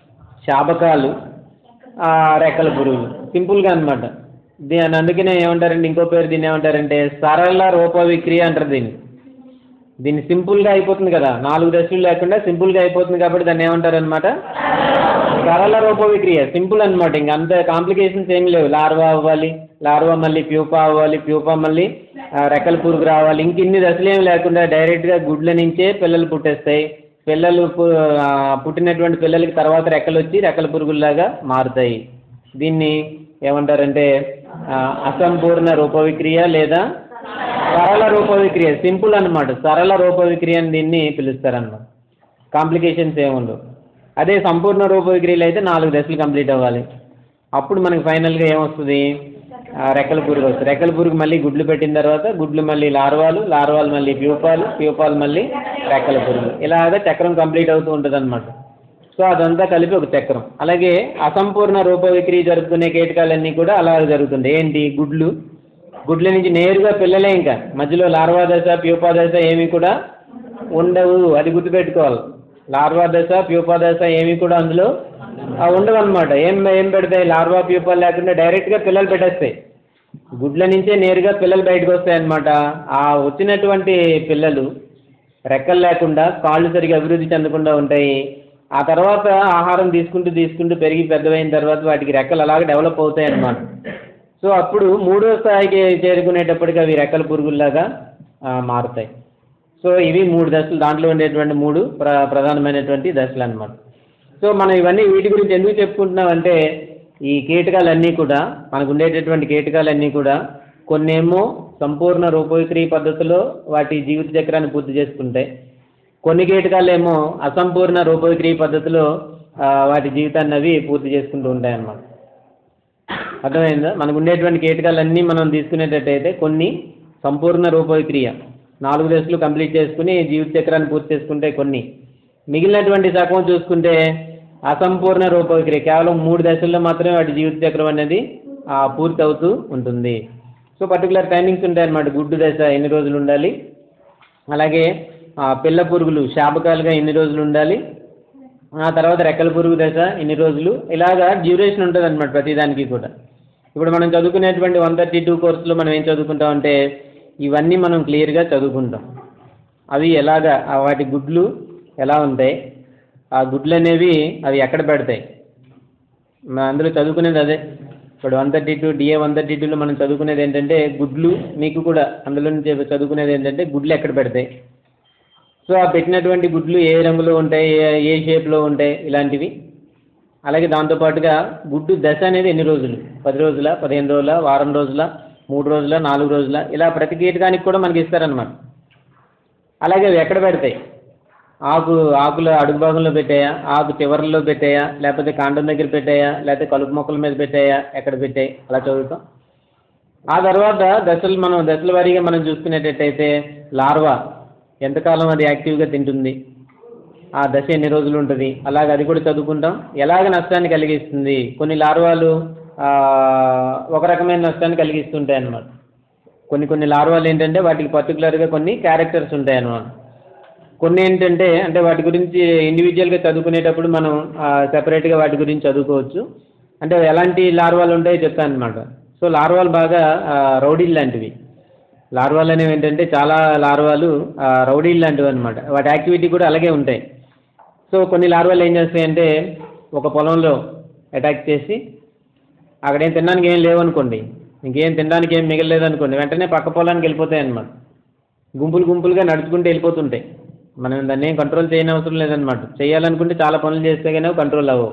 శాపకాలు ఆ, రెక్కల పురుగులు సింపుల్గా అనమాట దీని అందుకనే ఏమంటారంటే ఇంకో పేరు దీన్ని ఏమంటారంటే సరళ రూప విక్రియ అంటారు దీన్ని దీన్ని సింపుల్గా అయిపోతుంది కదా నాలుగు దశలు లేకుండా సింపుల్గా అయిపోతుంది కాబట్టి దాన్ని ఏమంటారు అనమాట సరళ రూప విక్రియ సింపుల్ అనమాట ఇంక అంత కాంప్లికేషన్స్ ఏమి లేవు లార్వా అవ్వాలి లార్వా మళ్ళీ ప్యూపా అవ్వాలి ప్యూపా మళ్ళీ ఆ, రెక్కల పురుగు రావాలి ఇంక ఇన్ని దశలు ఏమి లేకుండా డైరెక్ట్గా గుడ్ల నుంచే పిల్లలు పుట్టేస్తాయి పిల్లలు పు- ఆ, పుట్టినటువంటి పిల్లలకి తర్వాత రెక్కలు వచ్చి రెక్కల పురుగుల్లాగా మారుతాయి దీన్ని ఏమంటారంటే ఆ, అసంపూర్ణ రూప విక్రియ లేదా సరళ రూప విక్రియ సింపుల్ అన్నమాట సరళ రూప విక్రియ అని దీన్ని పిలుస్తారన్నమాట కాంప్లికేషన్స్ ఏముండవు అదే సంపూర్ణ రూప విక్రియలు అయితే నాలుగు దశలు కంప్లీట్ అవ్వాలి అప్పుడు మనకి ఫైనల్గా ఏమొస్తుంది ఆ, రెక్కల పురుగు వస్తుంది రెక్కల పురుగు మళ్ళీ గుడ్లు పెట్టిన తర్వాత గుడ్లు మళ్ళీ లార్వాలు లార్వాలు మళ్ళీ ప్యూపాలు ప్యూపాలు మళ్ళీ రెక్కల పురుగు ఇలాగ చక్రం కంప్లీట్ అవుతూ ఉంటుంది అనమాట సో అదంతా కలిపి ఒక చక్రం అలాగే అసంపూర్ణ రూప విక్రియ జరుపుకునే కీటకాలన్నీ కూడా అలా జరుగుతుంది ఏంటి గుడ్లు గుడ్ల నుంచి నేరుగా పిల్లలే ఇంకా మధ్యలో లార్వా దశ ప్యూపా దశ ఏమీ కూడా ఉండవు అది గుర్తుపెట్టుకోవాలి లార్వా దశ ప్యూపా దశ ఏమీ కూడా అందులో ఉండవు అనమాట ఏం ఏం పెడతాయి లార్వా ప్యూపా లేకుండా డైరెక్ట్గా పిల్లలు పెట్టేస్తాయి గుడ్ల నుంచే నేరుగా పిల్లలు బయటకు వస్తాయి అన్నమాట ఆ వచ్చినటువంటి పిల్లలు రెక్కలు లేకుండా కాళ్ళు సరిగా అభివృద్ధి చెందకుండా ఉంటాయి ఆ తర్వాత ఆహారం తీసుకుంటూ తీసుకుంటూ పెరిగి పెద్దవైన తర్వాత వాటికి రెక్కలు అలాగే డెవలప్ అవుతాయి అన్నమాట సో అప్పుడు మూడో స్థాయికి చేరుకునేటప్పటికి అవి రెక్కల పురుగుల్లాగా ఆ, మారుతాయి సో ఇవి మూడు దశలు దాంట్లో ఉండేటువంటి మూడు ప్ర ప్రధానమైనటువంటి దశలు అన్నమాట సో మనం ఇవన్నీ వీటి గురించి ఎందుకు చెప్పుకుంటున్నామంటే ఈ కీటకాలన్నీ కూడా మనకు ఉండేటటువంటి కీటకాలన్నీ కూడా కొన్నేమో సంపూర్ణ రూపవిక్రియ పద్ధతిలో వాటి జీవిత చక్రాన్ని పూర్తి చేసుకుంటాయి కొన్ని కీటకాలేమో అసంపూర్ణ రూపవిక్రియ పద్ధతిలో ఆ, వాటి జీవితాన్ని అవి పూర్తి చేసుకుంటూ ఉంటాయి అన్నమాట అర్థమైందా మనకు ఉండేటువంటి కీటకాలన్నీ మనం తీసుకునేటట్టయితే కొన్ని సంపూర్ణ రూపవిక్రియ నాలుగు దశలు కంప్లీట్ చేసుకుని జీవిత చక్రాన్ని పూర్తి చేసుకుంటే కొన్ని మిగిలినటువంటి సగం చూసుకుంటే అసంపూర్ణ రూపవిక్రియ కేవలం మూడు దశల్లో మాత్రమే వాటి జీవిత చక్రం అనేది ఆ, పూర్తి అవుతూ ఉంటుంది సో పర్టికులర్ టైమింగ్స్ ఉంటాయన్నమాట గుడ్డు దశ ఎన్ని రోజులు ఉండాలి అలాగే ఆ, పిల్ల పురుగులు శాపకాలుగా ఎన్ని రోజులు ఉండాలి ఆ తర్వాత రెక్కల పురుగు దశ ఎన్ని రోజులు ఇలాగా డ్యూరేషన్ ఉంటుంది అనమాట ప్రతిదానికి కూడా ఇప్పుడు మనం చదువుకునేటువంటి వన్ థర్టీ టూ కోర్సులో మనం ఏం చదువుకుంటాం అంటే ఇవన్నీ మనం క్లియర్గా చదువుకుంటాం అవి ఎలాగా ఆ వాటి గుడ్లు ఎలా ఉంటాయి ఆ గుడ్లు అనేవి అవి ఎక్కడ పెడతాయి మన అందులో చదువుకునేది అదే ఇప్పుడు one thirty two DA one thirty టూలో మనం చదువుకునేది ఏంటంటే గుడ్లు మీకు కూడా అందులో నుంచి చదువుకునేది ఏంటంటే గుడ్లు ఎక్కడ పెడతాయి సో ఆ పెట్టినటువంటి గుడ్లు ఏ రంగులో ఉంటాయి ఏ ఏ షేప్లో ఉంటాయి ఇలాంటివి అలాగే దాంతోపాటుగా గుడ్డు దశ అనేది ఎన్ని రోజులు పది రోజుల పదిహేను రోజుల వారం రోజుల మూడు రోజుల నాలుగు రోజుల ఇలా ప్రతి కీటకానికి కూడా మనకి ఇస్తారనమాట అలాగే అవి ఎక్కడ పెడతాయి ఆకు ఆకుల అడుగు భాగంలో పెట్టాయా ఆకు చివరల్లో పెట్టాయా లేకపోతే కాండం దగ్గర పెట్టాయా లేకపోతే కలుపు మొక్కల మీద పెట్టాయా ఎక్కడ పెట్టాయి అలా చదువుతాం ఆ తర్వాత దశలు మనం దశల వారీగా మనం చూసుకునేటట్టయితే లార్వా ఎంతకాలం అది యాక్టివ్గా తింటుంది ఆ దశ ఎన్ని రోజులు ఉంటుంది అలాగే అది కూడా చదువుకుంటాం ఎలాగ నష్టాన్ని కలిగిస్తుంది కొన్ని లార్వాలు ఆ, ఒక రకమైన నష్టాన్ని కలిగిస్తుంటాయి అన్నమాట కొన్ని కొన్ని లార్వాలు ఏంటంటే వాటికి పర్టికులర్గా కొన్ని క్యారెక్టర్స్ ఉంటాయి అన్నమాట కొన్ని ఏంటంటే అంటే వాటి గురించి ఇండివిజువల్గా చదువుకునేటప్పుడు మనం సెపరేట్గా వాటి గురించి చదువుకోవచ్చు అంటే ఎలాంటి లార్వాలు ఉంటాయో చెప్తాను అనమాట సో లార్వాలు బాగా రౌడీలు లాంటివి లార్వాలు అనేవి ఏంటంటే చాలా లార్వాలు రౌడీలు లాంటివి అనమాట వాటి యాక్టివిటీ కూడా అలాగే ఉంటాయి సో కొన్ని లార్వాలు ఏం చేస్తాయంటే ఒక పొలంలో అటాక్ చేసి అక్కడేం తినడానికి ఏం లేవనుకోండి ఇంకేం తినడానికి ఏం మిగలలేదు అనుకోండి వెంటనే పక్క పొలానికి వెళ్ళిపోతాయి అన్నమాట గుంపులు గుంపులుగా నడుచుకుంటూ వెళ్ళిపోతుంటాయి మనం దాన్ని ఏం కంట్రోల్ చేయని అవసరం లేదనమాట చేయాలనుకుంటే చాలా పనులు చేస్తే కానీ అవి కంట్రోల్ అవ్వవు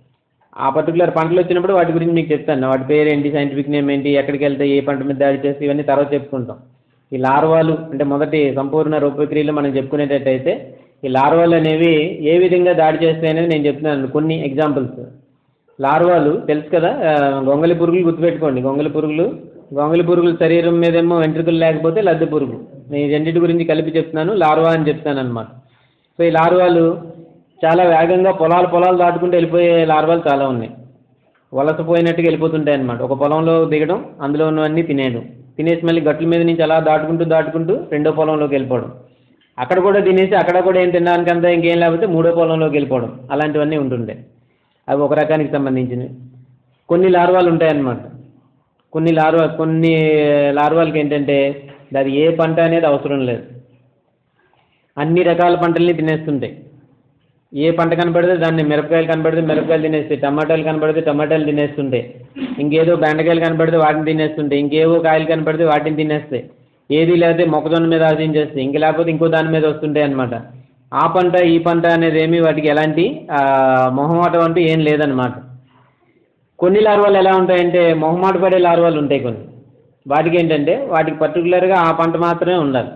ఆ పర్టికులర్ పంటలు వచ్చినప్పుడు వాటి గురించి మీకు చెప్తాను వాటి పేరు ఏంటి సైంటిఫిక్ నేమ్ ఏంటి ఎక్కడికి వెళ్తాయి ఏ పంట మీద దాడి చేస్తే ఇవన్నీ తర్వాత చెప్పుకుంటాం ఈ లార్వాలు అంటే మొదటి సంపూర్ణ రూపక్రియలో మనం చెప్పుకునేటట్టయితే ఈ లార్వాలు అనేవి ఏ విధంగా దాడి చేస్తాయి అనేది నేను చెప్తున్నాను కొన్ని ఎగ్జాంపుల్స్ లార్వాలు తెలుసు కదా ఆ, గొంగళి పురుగులు గుర్తుపెట్టుకోండి గొంగళి పురుగులు గొంగళి పురుగుల శరీరం మీదేమో వెంట్రుకలు లేకపోతే లద్దె పురుగు నేను ఈ రెండింటి గురించి కలిపి చెప్తున్నాను లార్వా అని చెప్తాను అనమాట సో ఈ లార్వాలు చాలా వేగంగా పొలాలు పొలాలు దాటుకుంటూ వెళ్ళిపోయే లార్వాలు చాలా ఉన్నాయి వలసపోయినట్టుగా వెళ్ళిపోతుంటాయి అనమాట ఒక పొలంలో దిగడం అందులో ఉన్నవన్నీ తినేయడం తినేసి మళ్ళీ గట్ల మీద నుంచి అలా దాటుకుంటూ దాటుకుంటూ రెండో పొలంలోకి వెళ్ళిపోవడం అక్కడ కూడా తినేసి అక్కడ కూడా ఏం తినడానికి అంతా ఇంకేం లేకపోతే మూడో పొలంలోకి వెళ్ళిపోవడం అలాంటివన్నీ ఉంటుండే అవి ఒక రకానికి సంబంధించినవి కొన్ని లార్వాలు ఉంటాయన్నమాట కొన్ని లార్వా కొన్ని లార్వాలకి ఏంటంటే అది ఏ పంట అనేది అవసరం లేదు అన్ని రకాల పంటల్ని తినేస్తుంటాయి ఏ పంట కనపడితే దాన్ని మిరపకాయలు కనపడితే మిరపకాయలు తినేస్తాయి టమాటాలు కనపడితే టమాటాలు తినేస్తుంటాయి ఇంకేదో బెండకాయలు కనపడితే వాటిని తినేస్తుంటాయి ఇంకేవో కాయలు కనపడితే వాటిని తినేస్తాయి ఏది లేకపోతే మొక్కజొన్న మీద ఆశించేస్తాయి ఇంక లేకపోతే ఇంకో దాని మీద వస్తుంటాయి అనమాట ఆ పంట ఈ పంట అనేది ఏమి వాటికి ఎలాంటి ఆ, మొహమాటం అంటూ ఏం లేదనమాట కొన్ని లార్వాలు ఎలా ఉంటాయంటే మొహమాట పడే లార్వాలు ఉంటాయి కొన్ని వాటికి ఏంటంటే వాటికి పర్టికులర్గా ఆ పంట మాత్రమే ఉండాలి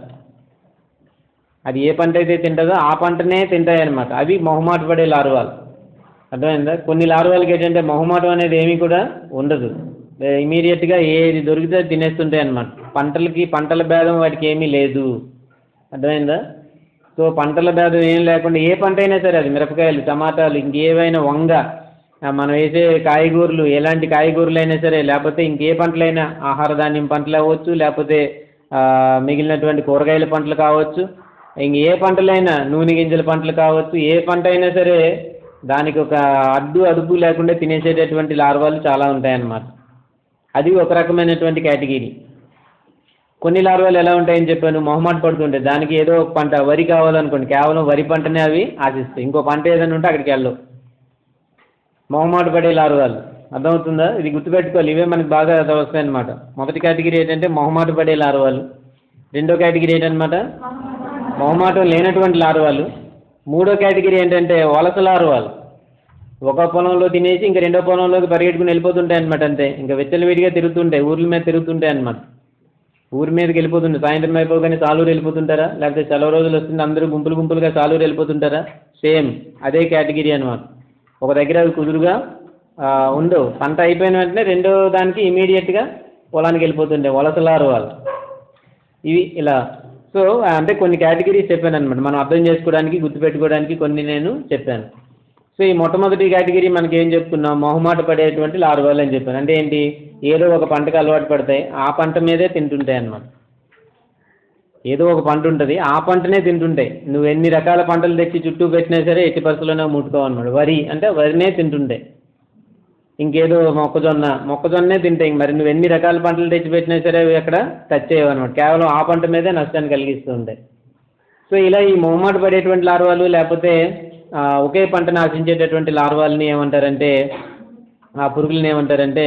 అది ఏ పంట అయితే తింటుందో ఆ పంటనే తింటాయి అనమాట అవి మొహమాట పడే లార్వాలు అర్థమైందా కొన్ని లార్వాలకి ఏంటంటే మొహమాటం అనేది ఏమీ కూడా ఉండదు ఇమీడియట్గా ఏది దొరికితే అది తినేస్తుంటాయి అనమాట పంటలకి పంటల భేదం వాటికి ఏమీ లేదు అర్థమైందా సో పంటల భేదం ఏం లేకుండా ఏ పంట అయినా సరే అది మిరపకాయలు టమాటాలు ఇంకేవైనా వంగ ఆ, మనం వేసే కాయగూరలు ఎలాంటి కాయగూరలు అయినా సరే లేకపోతే ఇంకే పంటలైనా ఆహార ధాన్యం పంటలు అవ్వచ్చు లేకపోతే ఆ, మిగిలినటువంటి కూరగాయల పంటలు కావచ్చు ఇంక ఏ పంటలైనా నూనె గింజల పంటలు కావచ్చు ఏ పంట అయినా సరే దానికి ఒక అడ్డు అదుపు లేకుండా తినేసేటటువంటి లార్వాలు చాలా ఉంటాయన్నమాట అది ఒక రకమైనటువంటి కేటగిరీ కొన్ని లార్వాలు ఎలా ఉంటాయని చెప్పాను మొహమాట పడుతుంటాయి దానికి ఏదో ఒక పంట వరి కావాలనుకోండి కేవలం వరి పంటనే అవి ఆశిస్తాయి ఇంకో పంట ఏదైనా ఉంటే అక్కడికి వెళ్ళవు మొహమాట పడే లార్వాలు అర్థమవుతుందా ఇది గుర్తుపెట్టుకోవాలి ఇవే మనకి బాగా వస్తాయి అనమాట మొదటి కేటగిరీ ఏంటంటే మొహమాట పడే లార్వాలు రెండో కేటగిరీ ఏంటన్నమాట మొహమాటం లేనటువంటి లార్వాలు మూడో కేటగిరీ ఏంటంటే వలస లార్వాలు ఒక పొలంలో తినేసి ఇంకా రెండో పొలంలోకి పరిగెట్టుకుని వెళ్ళిపోతుంటాయి అనమాట అంతే ఇంకా విచ్చలవిడిగా తిరుగుతుంటాయి ఊర్ల మీద తిరుగుతుంటాయి అనమాట ఊరి మీదకి వెళ్ళిపోతుంటారు సాయంత్రం అయిపోగానే సాలూరు వెళ్ళిపోతుంటారా లేకపోతే సెలవు రోజులు వస్తుంది అందరూ గుంపులు గుంపులుగా సాలూరు వెళ్ళిపోతుంటారా సేమ్ అదే కేటగిరీ అనమాట ఒక దగ్గర అవి కుదురుగా ఆ, ఉండవు పంట అయిపోయిన వెంటనే రెండో దానికి ఇమీడియట్గా పొలానికి వెళ్ళిపోతుంటాయి వలసలారు వాళ్ళు ఇవి ఇలా సో అంటే కొన్ని కేటగిరీస్ చెప్పాను అనమాట మనం అర్థం చేసుకోవడానికి గుర్తుపెట్టుకోవడానికి కొన్ని నేను చెప్పాను సో ఈ మొట్టమొదటి కేటగిరీ మనకి ఏం చెప్పుకున్నాం మొహమాట పడేటువంటి లార్వాలు అని చెప్పాను అంటే ఏంటి ఏదో ఒక పంటకు అలవాటు పడతాయి ఆ పంట మీదే తింటుంటాయి అన్నమాట ఏదో ఒక పంట ఉంటుంది ఆ పంటనే తింటుంటాయి నువ్వు ఎన్ని రకాల పంటలు తెచ్చి చుట్టూ పెట్టినా సరే ఎట్టి పరిస్థితుల్లోనే ముట్టుకోవు అనమాట వరి అంటే వరినే తింటుంటాయి ఇంకేదో మొక్కజొన్న మొక్కజొన్నే తింటాయి మరి నువ్వు ఎన్ని రకాల పంటలు తెచ్చి పెట్టినా సరే అవి అక్కడ టచ్ చేయవు అనమాట కేవలం ఆ పంట మీదే నష్టాన్ని కలిగిస్తూ ఉంటాయి సో ఇలా ఈ మొహమాట పడేటువంటి లార్వాలు లేకపోతే ఆ, ఒకే పంటను ఆశించేటటువంటి లార్వాల్ని ఏమంటారంటే ఆ పురుగులని ఏమంటారంటే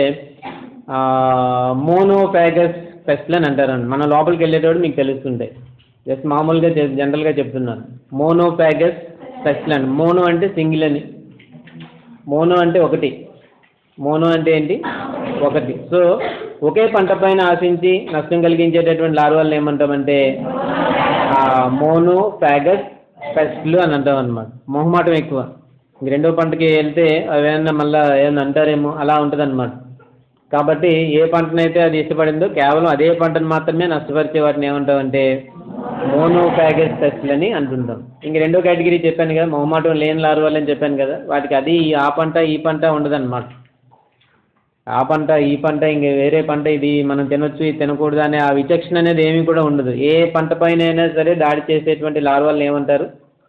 మోనోఫాగస్ పెస్ట్లు అని అంటారండి మనం లోపలికి వెళ్ళేటప్పుడు మీకు తెలుస్తుంటాయి జస్ట్ మామూలుగా జ- జనరల్గా చెప్తున్నాను మోనోఫాగస్ పెస్ట్లు అండి మోనో అంటే సింగిల్ అని మోనో అంటే ఒకటి మోనో అంటే ఏంటి ఒకటి సో ఒకే పంట పైన ఆశించి నష్టం కలిగించేటటువంటి లార్వాలను ఏమంటామంటే మోనో ఫ్యాగస్ పెస్ట్లు అని అంటాం అనమాట మొహమాటం ఎక్కువ ఇంక రెండో పంటకి వెళ్తే అవి ఏమన్నా మళ్ళీ ఏమన్నా అంటారేమో అలా ఉంటుంది అనమాట కాబట్టి ఏ పంటనైతే అది ఇష్టపడిందో కేవలం అదే పంటను మాత్రమే నష్టపరిచే వాటిని ఏమంటామంటే మోనో ఫ్యాగస్ పెస్ట్లు అని అంటుంటాం ఇంక రెండో కేటగిరీ చెప్పాను కదా మొహమాటం లేని లార్వాలు అని చెప్పాను కదా వాటికి అది ఈ ఆ పంట ఈ పంట ఉండదన్నమాట ఆ పంట ఈ పంట ఇంక వేరే పంట ఇది మనం తినొచ్చు ఇది తినకూడదు అనే ఆ విచక్షణ అనేది ఏమీ కూడా ఉండదు ఏ పంట పైన అయినా సరే దాడి చేసేటువంటి లార్వాలను ఏమంటారు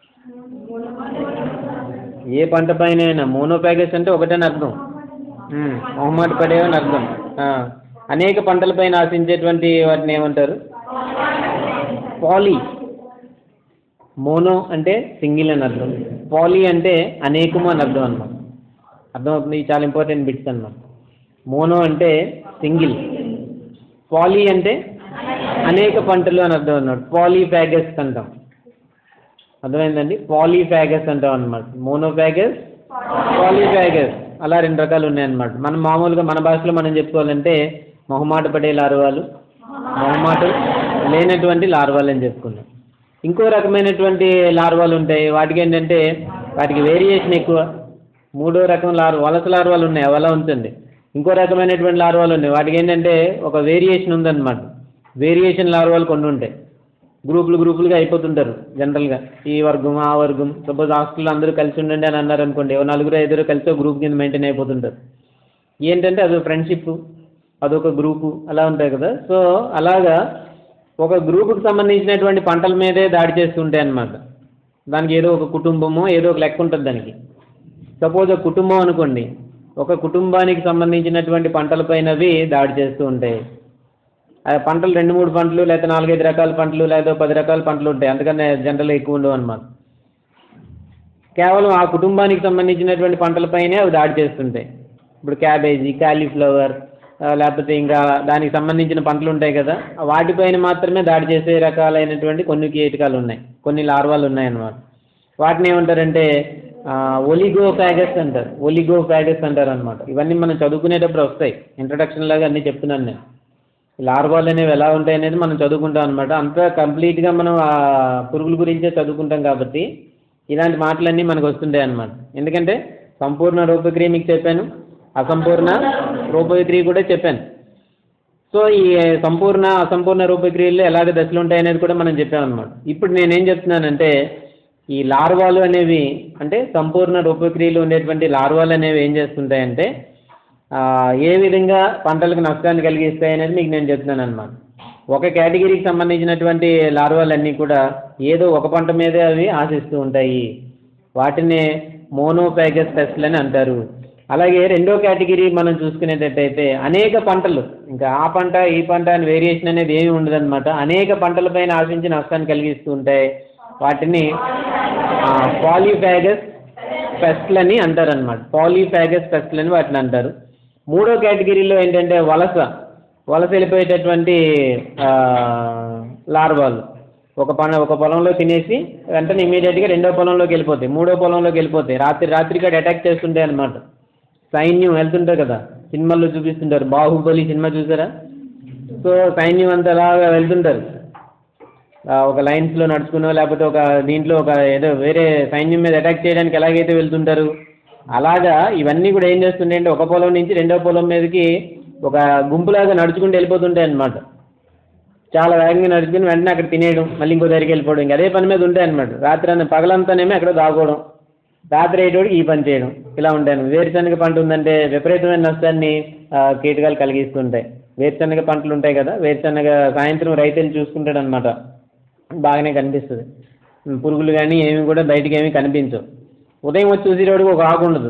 ఏ పంట పైన అయినా మోనోపాగస్ అంటే ఒకటని అర్థం ఉమ్, మొహమాట పడేవని అర్థం ఆ, అనేక పంటలపైన ఆశించేటువంటి వాటిని ఏమంటారు పాలీ మోనో అంటే సింగిల్ అని అర్థం పాలీ అంటే అనేకము అని అర్థం అన్నమాట అర్థమవుతుంది ఇది చాలా ఇంపార్టెంట్ బిట్స్ అన్నమాట మోనో అంటే సింగిల్ పాలీ అంటే అనేక పంటలు అని అర్థం అన్నమాట పాలీఫాగస్ అంటాం అర్థమైందండి పాలీఫాగస్ అంటాం అనమాట మోనోఫాగస్ పాలీఫాగస్ అలా రెండు రకాలు ఉన్నాయన్నమాట మనం మామూలుగా మన భాషలో మనం చెప్పుకోవాలంటే మొహమాట పడే లార్వాలు మొహమాటం లేనటువంటి లార్వాలు అని చెప్పుకున్నాం ఇంకో రకమైనటువంటి లార్వాలు ఉంటాయి వాటికి ఏంటంటే వాటికి వేరియేషన్ ఎక్కువ మూడో రకం లార్ వలస లార్వాలు ఉన్నాయి అవి అలా ఉంచండి ఇంకో రకమైనటువంటి లార్వాలు ఉన్నాయి వాటికి ఏంటంటే ఒక వేరియేషన్ ఉందన్నమాట వేరియేషన్ లార్వాలు కొన్ని ఉంటాయి గ్రూపులు గ్రూపులుగా అయిపోతుంటారు జనరల్గా ఈ వర్గం ఆ వర్గం సపోజ్ హాస్టల్లో అందరూ కలిసి ఉండండి అని అన్నారు అనుకోండి ఓ నలుగురు ఐదుగురు కలిసి ఒక గ్రూప్ కింద మెయింటైన్ అయిపోతుంటారు ఏంటంటే అదొక ఫ్రెండ్షిప్ అదొక గ్రూపు అలా ఉంటాయి కదా సో అలాగా ఒక గ్రూపుకి సంబంధించినటువంటి పంటల మీదే దాడి చేస్తుంటాయి అన్నమాట దానికి ఏదో ఒక కుటుంబము ఏదో ఒక లెక్క ఉంటుంది దానికి సపోజ్ ఒక కుటుంబం అనుకోండి ఒక కుటుంబానికి సంబంధించినటువంటి పంటలపైనవి దాడి చేస్తూ ఉంటాయి ఆ పంటలు రెండు మూడు పంటలు లేకపోతే నాలుగైదు రకాల పంటలు లేదా పది రకాల పంటలు ఉంటాయి అందుకనే జనరల్గా ఎక్కువ ఉండవు అనమాట కేవలం ఆ కుటుంబానికి సంబంధించినటువంటి పంటలపైనే అవి దాడి చేస్తుంటాయి ఇప్పుడు క్యాబేజీ కాలీఫ్లవర్ ఆ, లేకపోతే ఇంకా దానికి సంబంధించిన పంటలు ఉంటాయి కదా వాటిపైన మాత్రమే దాడి చేసే రకాలైనటువంటి కొన్ని కీటకాలు ఉన్నాయి కొన్ని లార్వాలు ఉన్నాయన్నమాట వాటిని ఏమంటారంటే ఒలిగో ఫ్యాగస్ అంటారు ఒలిగో ఫ్యాగస్ అంటారు అనమాట ఇవన్నీ మనం చదువుకునేటప్పుడు వస్తాయి ఇంట్రడక్షన్ లాగా అన్నీ చెప్తున్నాను నేను లార్వాలు అనేవి ఎలా ఉంటాయి అనేది మనం చదువుకుంటాం అనమాట అంతా కంప్లీట్గా మనం ఆ పురుగుల గురించే చదువుకుంటాం కాబట్టి ఇలాంటి మాటలన్నీ మనకు వస్తుంటాయి అనమాట ఎందుకంటే సంపూర్ణ రూపక్రియ మీకు చెప్పాను అసంపూర్ణ రూపక్రియ కూడా చెప్పాను సో ఈ సంపూర్ణ అసంపూర్ణ రూపక్రియలు ఎలాగ దశలు ఉంటాయి అనేది కూడా మనం చెప్పామన్నమాట ఇప్పుడు నేనేం చెప్తున్నానంటే ఈ లార్వాలు అనేవి అంటే సంపూర్ణ రూపక్రియలు ఉండేటువంటి లార్వాలు అనేవి ఏం చేస్తుంటాయంటే ఆ, ఏ విధంగా పంటలకు నష్టాన్ని కలిగిస్తాయి అనేది మీకు నేను చెప్తున్నాను అనమాట ఒక కేటగిరీకి సంబంధించినటువంటి లార్వాలన్నీ కూడా ఏదో ఒక పంట మీదే అవి ఆశిస్తూ ఉంటాయి వాటినే మోనోపైగస్ పెస్ట్లు అని అంటారు అలాగే రెండో కేటగిరీ మనం చూసుకునేటట్టయితే అనేక పంటలు ఇంకా ఆ పంట ఈ పంట అని వేరియేషన్ అనేది ఏమి ఉండదన్నమాట అనేక పంటలపైన ఆశించి నష్టాన్ని కలిగిస్తూ ఉంటాయి వాటిని పాలీఫాగస్ పెస్ట్లని అంటారనమాట పాలీఫాగస్ పెస్ట్లని వాటిని అంటారు మూడో కేటగిరీలో ఏంటంటే వలస వలస వెళ్ళిపోయేటటువంటి ఆ, లార్వాలు ఒక పన ఒక పొలంలో తినేసి వెంటనే ఇమీడియట్గా రెండో పొలంలోకి వెళ్ళిపోతాయి మూడో పొలంలోకి వెళ్ళిపోతాయి రాత్రి రాత్రికి అటాక్ చేస్తుంటాయి అనమాట సైన్యం వెళ్తుంటారు కదా సినిమాల్లో చూపిస్తుంటారు బాహుబలి సినిమా చూసారా సో సైన్యం అంతా అలాగా వెళ్తుంటారు ఆ, ఒక లైన్స్లో నడుచుకునో లేకపోతే ఒక దీంట్లో ఒక ఏదో వేరే సైన్యం మీద అటాక్ చేయడానికి ఎలాగైతే వెళ్తుంటారు అలాగా ఇవన్నీ కూడా ఏం చేస్తుంటాయి అంటే ఒక పొలం నుంచి రెండో పొలం మీదకి ఒక గుంపులాగా నడుచుకుంటూ వెళ్ళిపోతుంటాయి అన్నమాట చాలా వేగంగా నడుచుకుని వెంటనే అక్కడ తినేయడం మళ్ళీ ఇంకో దగ్గరికి వెళ్ళిపోవడం ఇంకా అదే పని మీద ఉంటాయి అనమాట రాత్రి అన్న పగలంతానేమో అక్కడ దాక్కోవడం రాత్రి అయ్యేటోడికి ఈ పని చేయడం ఇలా ఉంటాయి వేరుశనగ పంట ఉందంటే విపరీతమైన నష్టాన్ని ఆ, కీటకాలు కలిగిస్తుంటాయి వేరుశనగ పంటలు ఉంటాయి కదా వేరుశనగ సాయంత్రం రైతులు చూసుకుంటాడు అనమాట బాగానే కనిపిస్తుంది ఉమ్, పురుగులు కానీ ఏమి కూడా బయటికి ఏమీ కనిపించవు ఉదయం వచ్చి చూసేటోడికి ఒక ఆకు ఉండదు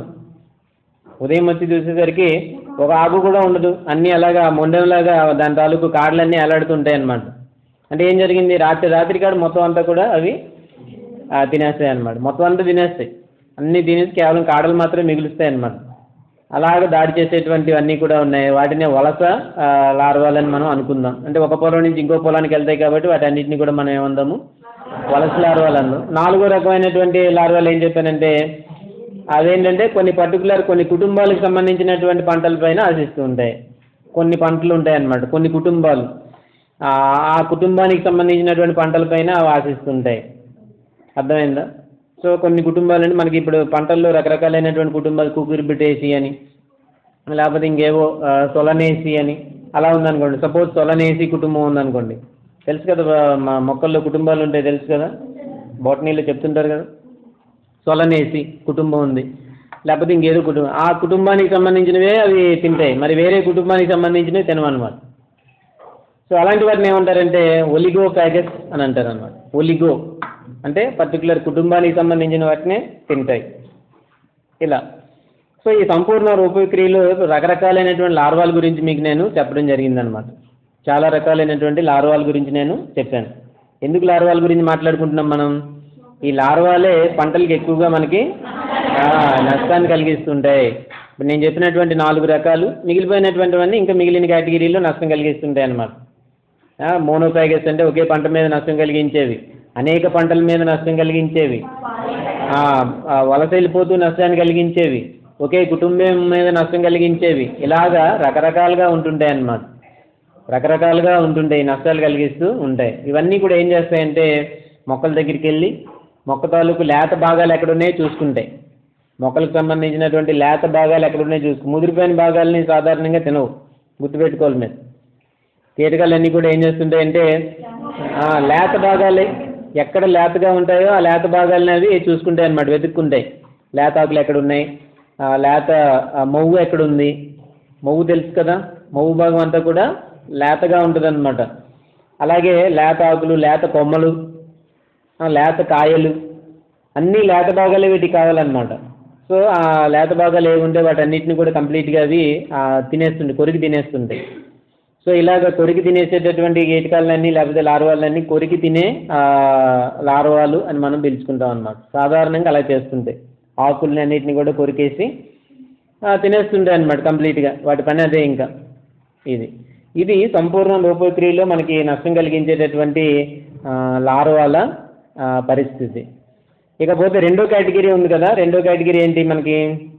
ఉదయం వచ్చి చూసేసరికి ఒక ఆకు కూడా ఉండదు అన్నీ అలాగా మొండెంలాగా దాని తాలూకు కాడలన్నీ ఎలాడుతుంటాయి అన్నమాట అంటే ఏం జరిగింది రాత్రి రాత్రి కాడ మొత్తం అంతా కూడా అవి ఆ, తినేస్తాయి అన్నమాట మొత్తం అంతా తినేస్తాయి అన్నీ తినేసి కేవలం కాడలు మాత్రమే మిగులుస్తాయి అన్నమాట అలాగ దాడి చేసేటువంటివన్నీ కూడా ఉన్నాయి వాటినే వలస ఆ, లార్వాలని మనం అనుకుందాం అంటే ఒక పొలం నుంచి ఇంకో పొలానికి వెళ్తాయి కాబట్టి వాటి అన్నింటినీ కూడా మనం ఏమందాము వలస లార్వాలు అందాం నాలుగో రకమైనటువంటి లార్వాలు ఏం చెప్పానంటే అదేంటంటే కొన్ని పర్టికులర్ కొన్ని కుటుంబాలకు సంబంధించినటువంటి పంటలపైన ఆశిస్తూ ఉంటాయి కొన్ని పంటలు ఉంటాయి అన్నమాట కొన్ని కుటుంబాలు ఆ ఆ కుటుంబానికి సంబంధించినటువంటి పంటలపైన అవి ఆశిస్తుంటాయి అర్థమైందా సో కొన్ని కుటుంబాలు అంటే మనకి ఇప్పుడు పంటల్లో రకరకాలైనటువంటి కుటుంబాలు కుకుర్బిటేసి అని లేకపోతే ఇంకేవో ఆ, సొలనేసి అని అలా ఉందనుకోండి సపోజ్ సొలనేసి కుటుంబం ఉందనుకోండి తెలుసు కదా బా- మా మొక్కల్లో కుటుంబాలు ఉంటాయి తెలుసు కదా బోటనీలో చెప్తుంటారు కదా సొలనేసి కుటుంబం ఉంది లేకపోతే ఇంకేదో కుటుంబం ఆ కుటుంబానికి సంబంధించినవే అవి తింటాయి మరి వేరే కుటుంబానికి సంబంధించినవి తినమన్నమాట సో అలాంటి వాటిని ఏమంటారంటే ఒలిగో ప్యాకెట్స్ అని అంటారు అనమాట ఒలిగో అంటే పర్టికులర్ కుటుంబానికి సంబంధించిన వాటినే తింటాయి ఇలా సో ఈ సంపూర్ణ రూపక్రియలో రకరకాలైనటువంటి లార్వాల గురించి మీకు నేను చెప్పడం జరిగిందనమాట చాలా రకాలైనటువంటి లార్వాల గురించి నేను చెప్పాను ఎందుకు లార్వాల గురించి మాట్లాడుకుంటున్నాం మనం ఈ లార్వాలే పంటలకు ఎక్కువగా మనకి ఆ, నష్టాన్ని కలిగిస్తుంటాయి ఇప్పుడు నేను చెప్పినటువంటి నాలుగు రకాలు మిగిలిపోయినటువంటివన్నీ ఇంకా మిగిలిన కేటగిరీలో నష్టం కలిగిస్తుంటాయి అన్నమాట మోనోపాగస్ అంటే ఒకే పంట మీద నష్టం కలిగించేవి అనేక పంటల మీద నష్టం కలిగించేవి ఆ, ఆ, వలస వెళ్ళిపోతూ నష్టాన్ని కలిగించేవి ఒకే కుటుంబం మీద నష్టం కలిగించేవి ఇలాగా రకరకాలుగా ఉంటుంటాయి అన్నమాట రకరకాలుగా ఉంటుంటాయి నష్టాలు కలిగిస్తూ ఉంటాయి ఇవన్నీ కూడా ఏం చేస్తాయంటే మొక్కల దగ్గరికి వెళ్ళి మొక్క తాలూకు లేత భాగాలు ఎక్కడున్నాయో చూసుకుంటాయి మొక్కలకు సంబంధించినటువంటి లేత భాగాలు ఎక్కడున్నాయో చూసుకు ముదిరిపోయిన భాగాలని సాధారణంగా తినవు గుర్తుపెట్టుకోవాలి మీరు కీటకాలన్నీ కూడా ఏం చేస్తుంటాయంటే ఆ, లేత భాగాలే ఎక్కడ లేతగా ఉంటాయో ఆ లేత భాగాలని అవి చూసుకుంటాయి అన్నమాట వెతుక్కుంటాయి లేత ఆకులు ఎక్కడ ఉన్నాయి ఆ, లేత ఆ, మొవ్వు ఎక్కడ ఉంది మొవ్వు తెలుసు కదా మొవ్వు భాగం అంతా కూడా లేతగా ఉంటుంది అలాగే లేత ఆకులు లేత కొమ్మలు ఆ, లేత కాయలు అన్నీ లేత భాగాలే వీటికి కావాలన్నమాట సో ఆ లేత భాగాలు ఏవి ఉంటే వాటన్నిటిని కూడా కంప్లీట్గా అవి ఆ, తినేస్తుంటాయి కొరికి తినేస్తుంటాయి సో ఇలాగ కొరికి తినేసేటటువంటి కీటకాలన్నీ లేకపోతే లార్వాలన్నీ కొరికి తినే ఆ, లార్వాలు అని మనం పిలుచుకుంటాం అన్నమాట సాధారణంగా అలా చేస్తుంటాయి ఆకుల్ని అన్నిటిని కూడా కొరికేసి ఆ, తినేస్తుంటాయి అన్నమాట కంప్లీట్గా వాటి పని అదే ఇంకా ఇది ఇది సంపూర్ణ రూపక్రియలో మనకి నష్టం కలిగించేటటువంటి ఆ, లార్వాల ఆ, పరిస్థితి ఇకపోతే రెండో కేటగిరీ ఉంది కదా రెండో కేటగిరీ ఏంటి మనకి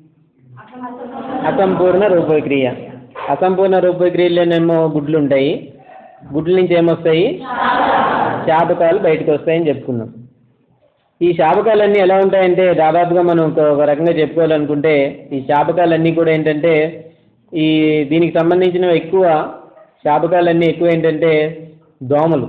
అసంపూర్ణ రూపక్రియ అసంపూర్ణ రూపక్రియలోనేమో గుడ్లు ఉంటాయి గుడ్ల నుంచి ఏమొస్తాయి శాపకాలు బయటకు వస్తాయని చెప్పుకున్నాం ఈ శాపకాలన్నీ ఎలా ఉంటాయంటే దాదాపుగా మనం ఒక ఒక రకంగా చెప్పుకోవాలనుకుంటే ఈ శాపకాలన్నీ కూడా ఏంటంటే ఈ దీనికి సంబంధించినవి ఎక్కువ శాపకాలన్నీ ఎక్కువ ఏంటంటే దోమలు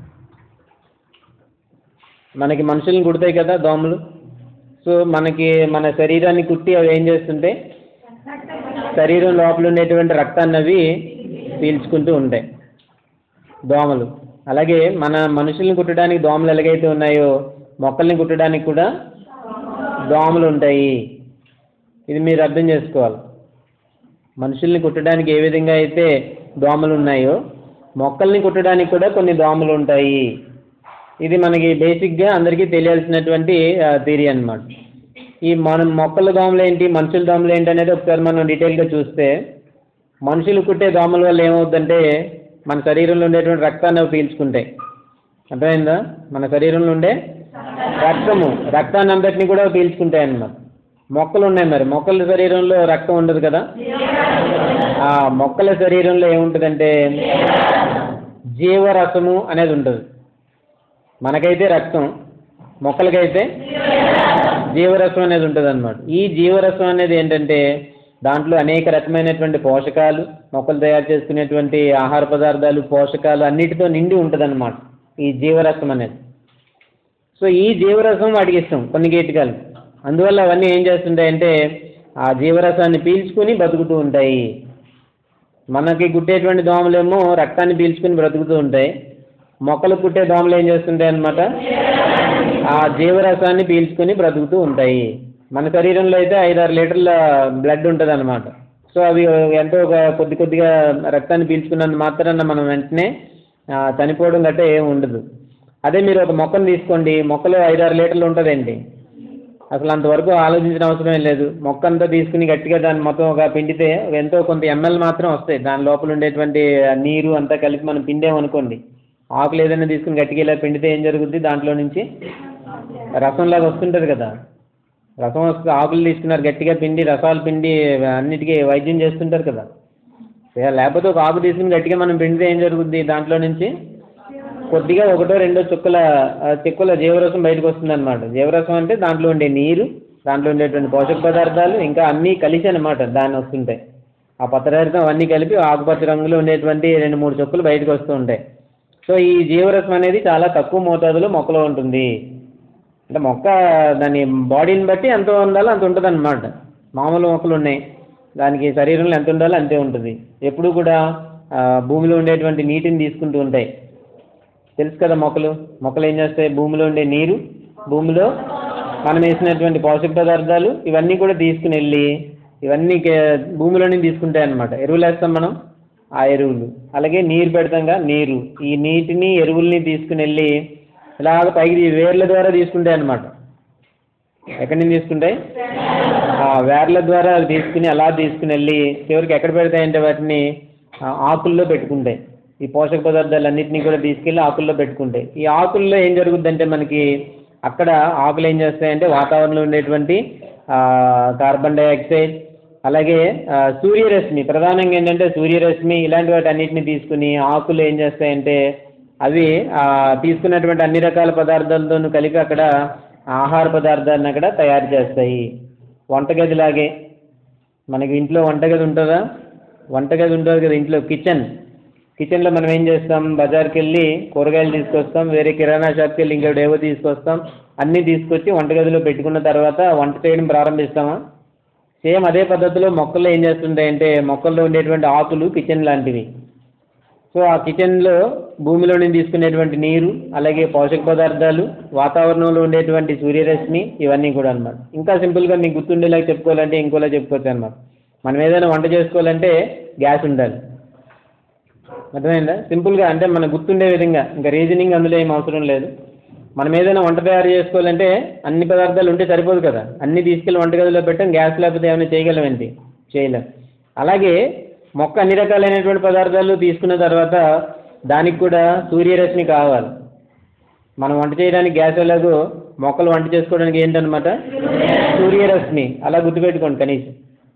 మనకి మనుషుల్ని కుడతాయి కదా దోమలు సో మనకి మన శరీరాన్ని కుట్టి అవి ఏం చేస్తుంటే శరీరం లోపల ఉండేటువంటి రక్తాన్ని అవి పీల్చుకుంటూ ఉంటాయి దోమలు అలాగే మన మనుషుల్ని కుట్టడానికి దోమలు ఎలాగైతే ఉన్నాయో మొక్కల్ని కుట్టడానికి కూడా దోమలు ఉంటాయి ఇది మీరు అర్థం చేసుకోవాలి మనుషుల్ని కుట్టడానికి ఏ విధంగా అయితే దోమలు ఉన్నాయో మొక్కల్ని కుట్టడానికి కూడా కొన్ని దోమలు ఉంటాయి ఇది మనకి బేసిక్గా అందరికీ తెలియాల్సినటువంటి థియరీ అన్నమాట ఈ మన మొక్కల దోమలు ఏంటి మనుషుల దోమలు ఏంటి అనేది ఒకసారి మనం డీటెయిల్గా చూస్తే మనుషులు కుట్టే దోమల వల్ల ఏమవుతుందంటే మన శరీరంలో ఉండేటువంటి రక్తాన్ని అవి పీల్చుకుంటాయి అర్థమైందా మన శరీరంలో ఉండే రక్తము రక్తాన్ని అంతటిని కూడా పీల్చుకుంటాయి అన్నమాట మొక్కలు ఉన్నాయి మరి మొక్కల శరీరంలో రక్తం ఉండదు కదా ఆ మొక్కల శరీరంలో ఏముంటుందంటే జీవరసము అనేది ఉంటుంది మనకైతే రక్తం మొక్కలకైతే జీవరసం అనేది ఉంటుంది అనమాట ఈ జీవరసం అనేది ఏంటంటే దాంట్లో అనేక రకమైనటువంటి పోషకాలు మొక్కలు తయారు చేసుకునేటువంటి ఆహార పదార్థాలు పోషకాలు అన్నిటితో నిండి ఉంటుంది ఈ జీవరసం అనేది సో ఈ జీవరసం వాటికి ఇష్టం కొన్ని కీటకాలు అందువల్ల అవన్నీ ఏం చేస్తుంటాయంటే ఆ జీవరసాన్ని పీల్చుకుని బతుకుతూ ఉంటాయి మనకి కుట్టేటువంటి దోమలేమో రక్తాన్ని పీల్చుకుని బ్రతుకుతూ ఉంటాయి మొక్కలు కుట్టే దోమలు ఏం చేస్తుంటాయి అన్నమాట ఆ జీవరసాన్ని పీల్చుకుని బ్రతుకుతూ ఉంటాయి మన శరీరంలో అయితే ఐదారు లీటర్ల బ్లడ్ ఉంటుంది అనమాట సో అవి ఎంతో ఒక కొద్ది కొద్దిగా రక్తాన్ని పీల్చుకున్నంత మాత్రాన మనం వెంటనే ఆ, చనిపోవడం గట్రా ఏం ఉండదు అదే మీరు ఒక మొక్కను తీసుకోండి మొక్కలో ఐదారు లీటర్లు ఉంటుందండి అసలు అంతవరకు ఆలోచించిన అవసరమే లేదు మొక్క అంతా తీసుకుని గట్టిగా దాన్ని మొత్తం ఒక పిండితే ఎంతో కొంత ఎంఎల్ మాత్రం వస్తాయి దాని లోపల ఉండేటువంటి ఆ నీరు అంతా కలిపి మనం పిండామనుకోండి ఆకులు ఏదైనా తీసుకుని గట్టిగా ఇలా పిండితే ఏం జరుగుద్ది దాంట్లో నుంచి రసంలాగా వస్తుంటుంది కదా రసం వస్తుంది ఆకులు తీసుకున్నారు గట్టిగా పిండి రసాలు పిండి అన్నిటికీ వైద్యం చేస్తుంటారు కదా ఏ, లేకపోతే ఒక ఆకు తీసుకుని గట్టిగా మనం పిండితే ఏం జరుగుద్ది దాంట్లో నుంచి కొద్దిగా ఒకటో రెండో చుక్కల ఆ, చుక్కల జీవరసం బయటకు వస్తుంది అనమాట జీవరసం అంటే దాంట్లో ఉండే నీరు దాంట్లో ఉండేటువంటి పోషక పదార్థాలు ఇంకా అన్నీ కలిసి అనమాట దాన్ని వస్తుంటాయి ఆ పత్రహరితం అవన్నీ కలిపి ఆకుపచ్చ రంగులో ఉండేటువంటి రెండు మూడు చుక్కలు బయటకు వస్తూ ఉంటాయి సో ఈ జీవరసం అనేది చాలా తక్కువ మోతాదులో మొక్కలో ఉంటుంది అంటే మొక్క దాని బాడీని బట్టి ఎంత ఉండాలో అంత ఉంటుంది అనమాట మామూలు మొక్కలు ఉన్నాయి దానికి శరీరంలో ఎంత ఉండాలో అంతే ఉంటుంది ఎప్పుడు కూడా ఆ, భూమిలో ఉండేటువంటి నీటిని తీసుకుంటూ ఉంటాయి తెలుసు కదా మొక్కలు మొక్కలు ఏం చేస్తాయి భూమిలో ఉండే నీరు భూమిలో మనం వేసినటువంటి పోషక పదార్థాలు ఇవన్నీ కూడా తీసుకుని వెళ్ళి ఇవన్నీ కే- భూమిలోనే తీసుకుంటాయి అన్నమాట ఎరువులు వేస్తాం మనం ఆ ఎరువులు అలాగే నీరు పెడతాంగా నీరు ఈ నీటిని ఎరువుల్ని తీసుకుని వెళ్ళి ఇలాగ పైకి తీ- వేర్ల ద్వారా తీసుకుంటాయి అన్నమాట ఎక్కడి నుంచి తీసుకుంటాయి ఆ వేర్ల ద్వారా అవి తీసుకుని అలా తీసుకుని వెళ్ళి చివరికి ఎక్కడ పెడతాయంటే వాటిని ఆ, ఆకుల్లో పెట్టుకుంటాయి ఈ పోషక పదార్థాలు అన్నింటినీ కూడా తీసుకెళ్ళి ఆకుల్లో పెట్టుకుంటాయి ఈ ఆకుల్లో ఏం జరుగుద్దంటే మనకి అక్కడ ఆకులు ఏం చేస్తాయంటే వాతావరణంలో ఉండేటువంటి ఆ, కార్బన్ డైఆక్సైడ్ అలాగే ఆ, సూర్యరశ్మి ప్రధానంగా ఏంటంటే సూర్యరశ్మి ఇలాంటి వాటి అన్నిటిని తీసుకుని ఆకులు ఏం చేస్తాయంటే అవి ఆ, తీసుకున్నటువంటి అన్ని రకాల పదార్థాలతోనూ కలిపి అక్కడ ఆహార పదార్థాలను అక్కడ తయారు చేస్తాయి వంటగది లాగే మనకి ఇంట్లో వంటగది ఉంటుందా వంటగది ఉంటుంది కదా ఇంట్లో కిచెన్ కిచెన్లో మనం ఏం చేస్తాం బజార్కి వెళ్ళి కూరగాయలు తీసుకొస్తాం వేరే కిరాణా షాప్కి వెళ్ళి ఇంకోటి ఏవో తీసుకొస్తాం అన్నీ తీసుకొచ్చి వంటగదిలో పెట్టుకున్న తర్వాత వంట చేయడం ప్రారంభిస్తామా సేమ్ అదే పద్ధతిలో మొక్కల్లో ఏం చేస్తుంటాయంటే మొక్కల్లో ఉండేటువంటి ఆకులు కిచెన్ లాంటివి సో ఆ కిచెన్లో భూమిలో నుంచి తీసుకునేటువంటి నీరు అలాగే పోషక పదార్థాలు వాతావరణంలో ఉండేటువంటి సూర్యరశ్మి ఇవన్నీ కూడా అన్నమాట ఇంకా సింపుల్గా మీకు గుర్తుండేలాగా చెప్పుకోవాలంటే ఇంకోలా చెప్పుకోవచ్చు అన్నమాట మనం ఏదైనా వంట చేసుకోవాలంటే గ్యాస్ ఉండాలి అర్థమైందా సింపుల్గా అంటే మనకు గుర్తుండే విధంగా ఇంకా రీజనింగ్ అందులో ఏం అవసరం లేదు మనం ఏదైనా వంట తయారు చేసుకోవాలంటే అన్ని పదార్థాలు ఉంటే సరిపోదు కదా అన్ని తీసుకెళ్ళి వంటగదిలో పెట్టాం గ్యాస్ లేకపోతే ఏమైనా చేయగలమేంటి చేయలేం అలాగే మొక్క అన్ని రకాలైనటువంటి పదార్థాలు తీసుకున్న తర్వాత దానికి కూడా సూర్యరశ్మి కావాలి మనం వంట చేయడానికి గ్యాస్ ఎలాగో మొక్కలు వంట చేసుకోవడానికి ఏంటనమాట సూర్యరశ్మి అలా గుర్తుపెట్టుకోండి కనీసం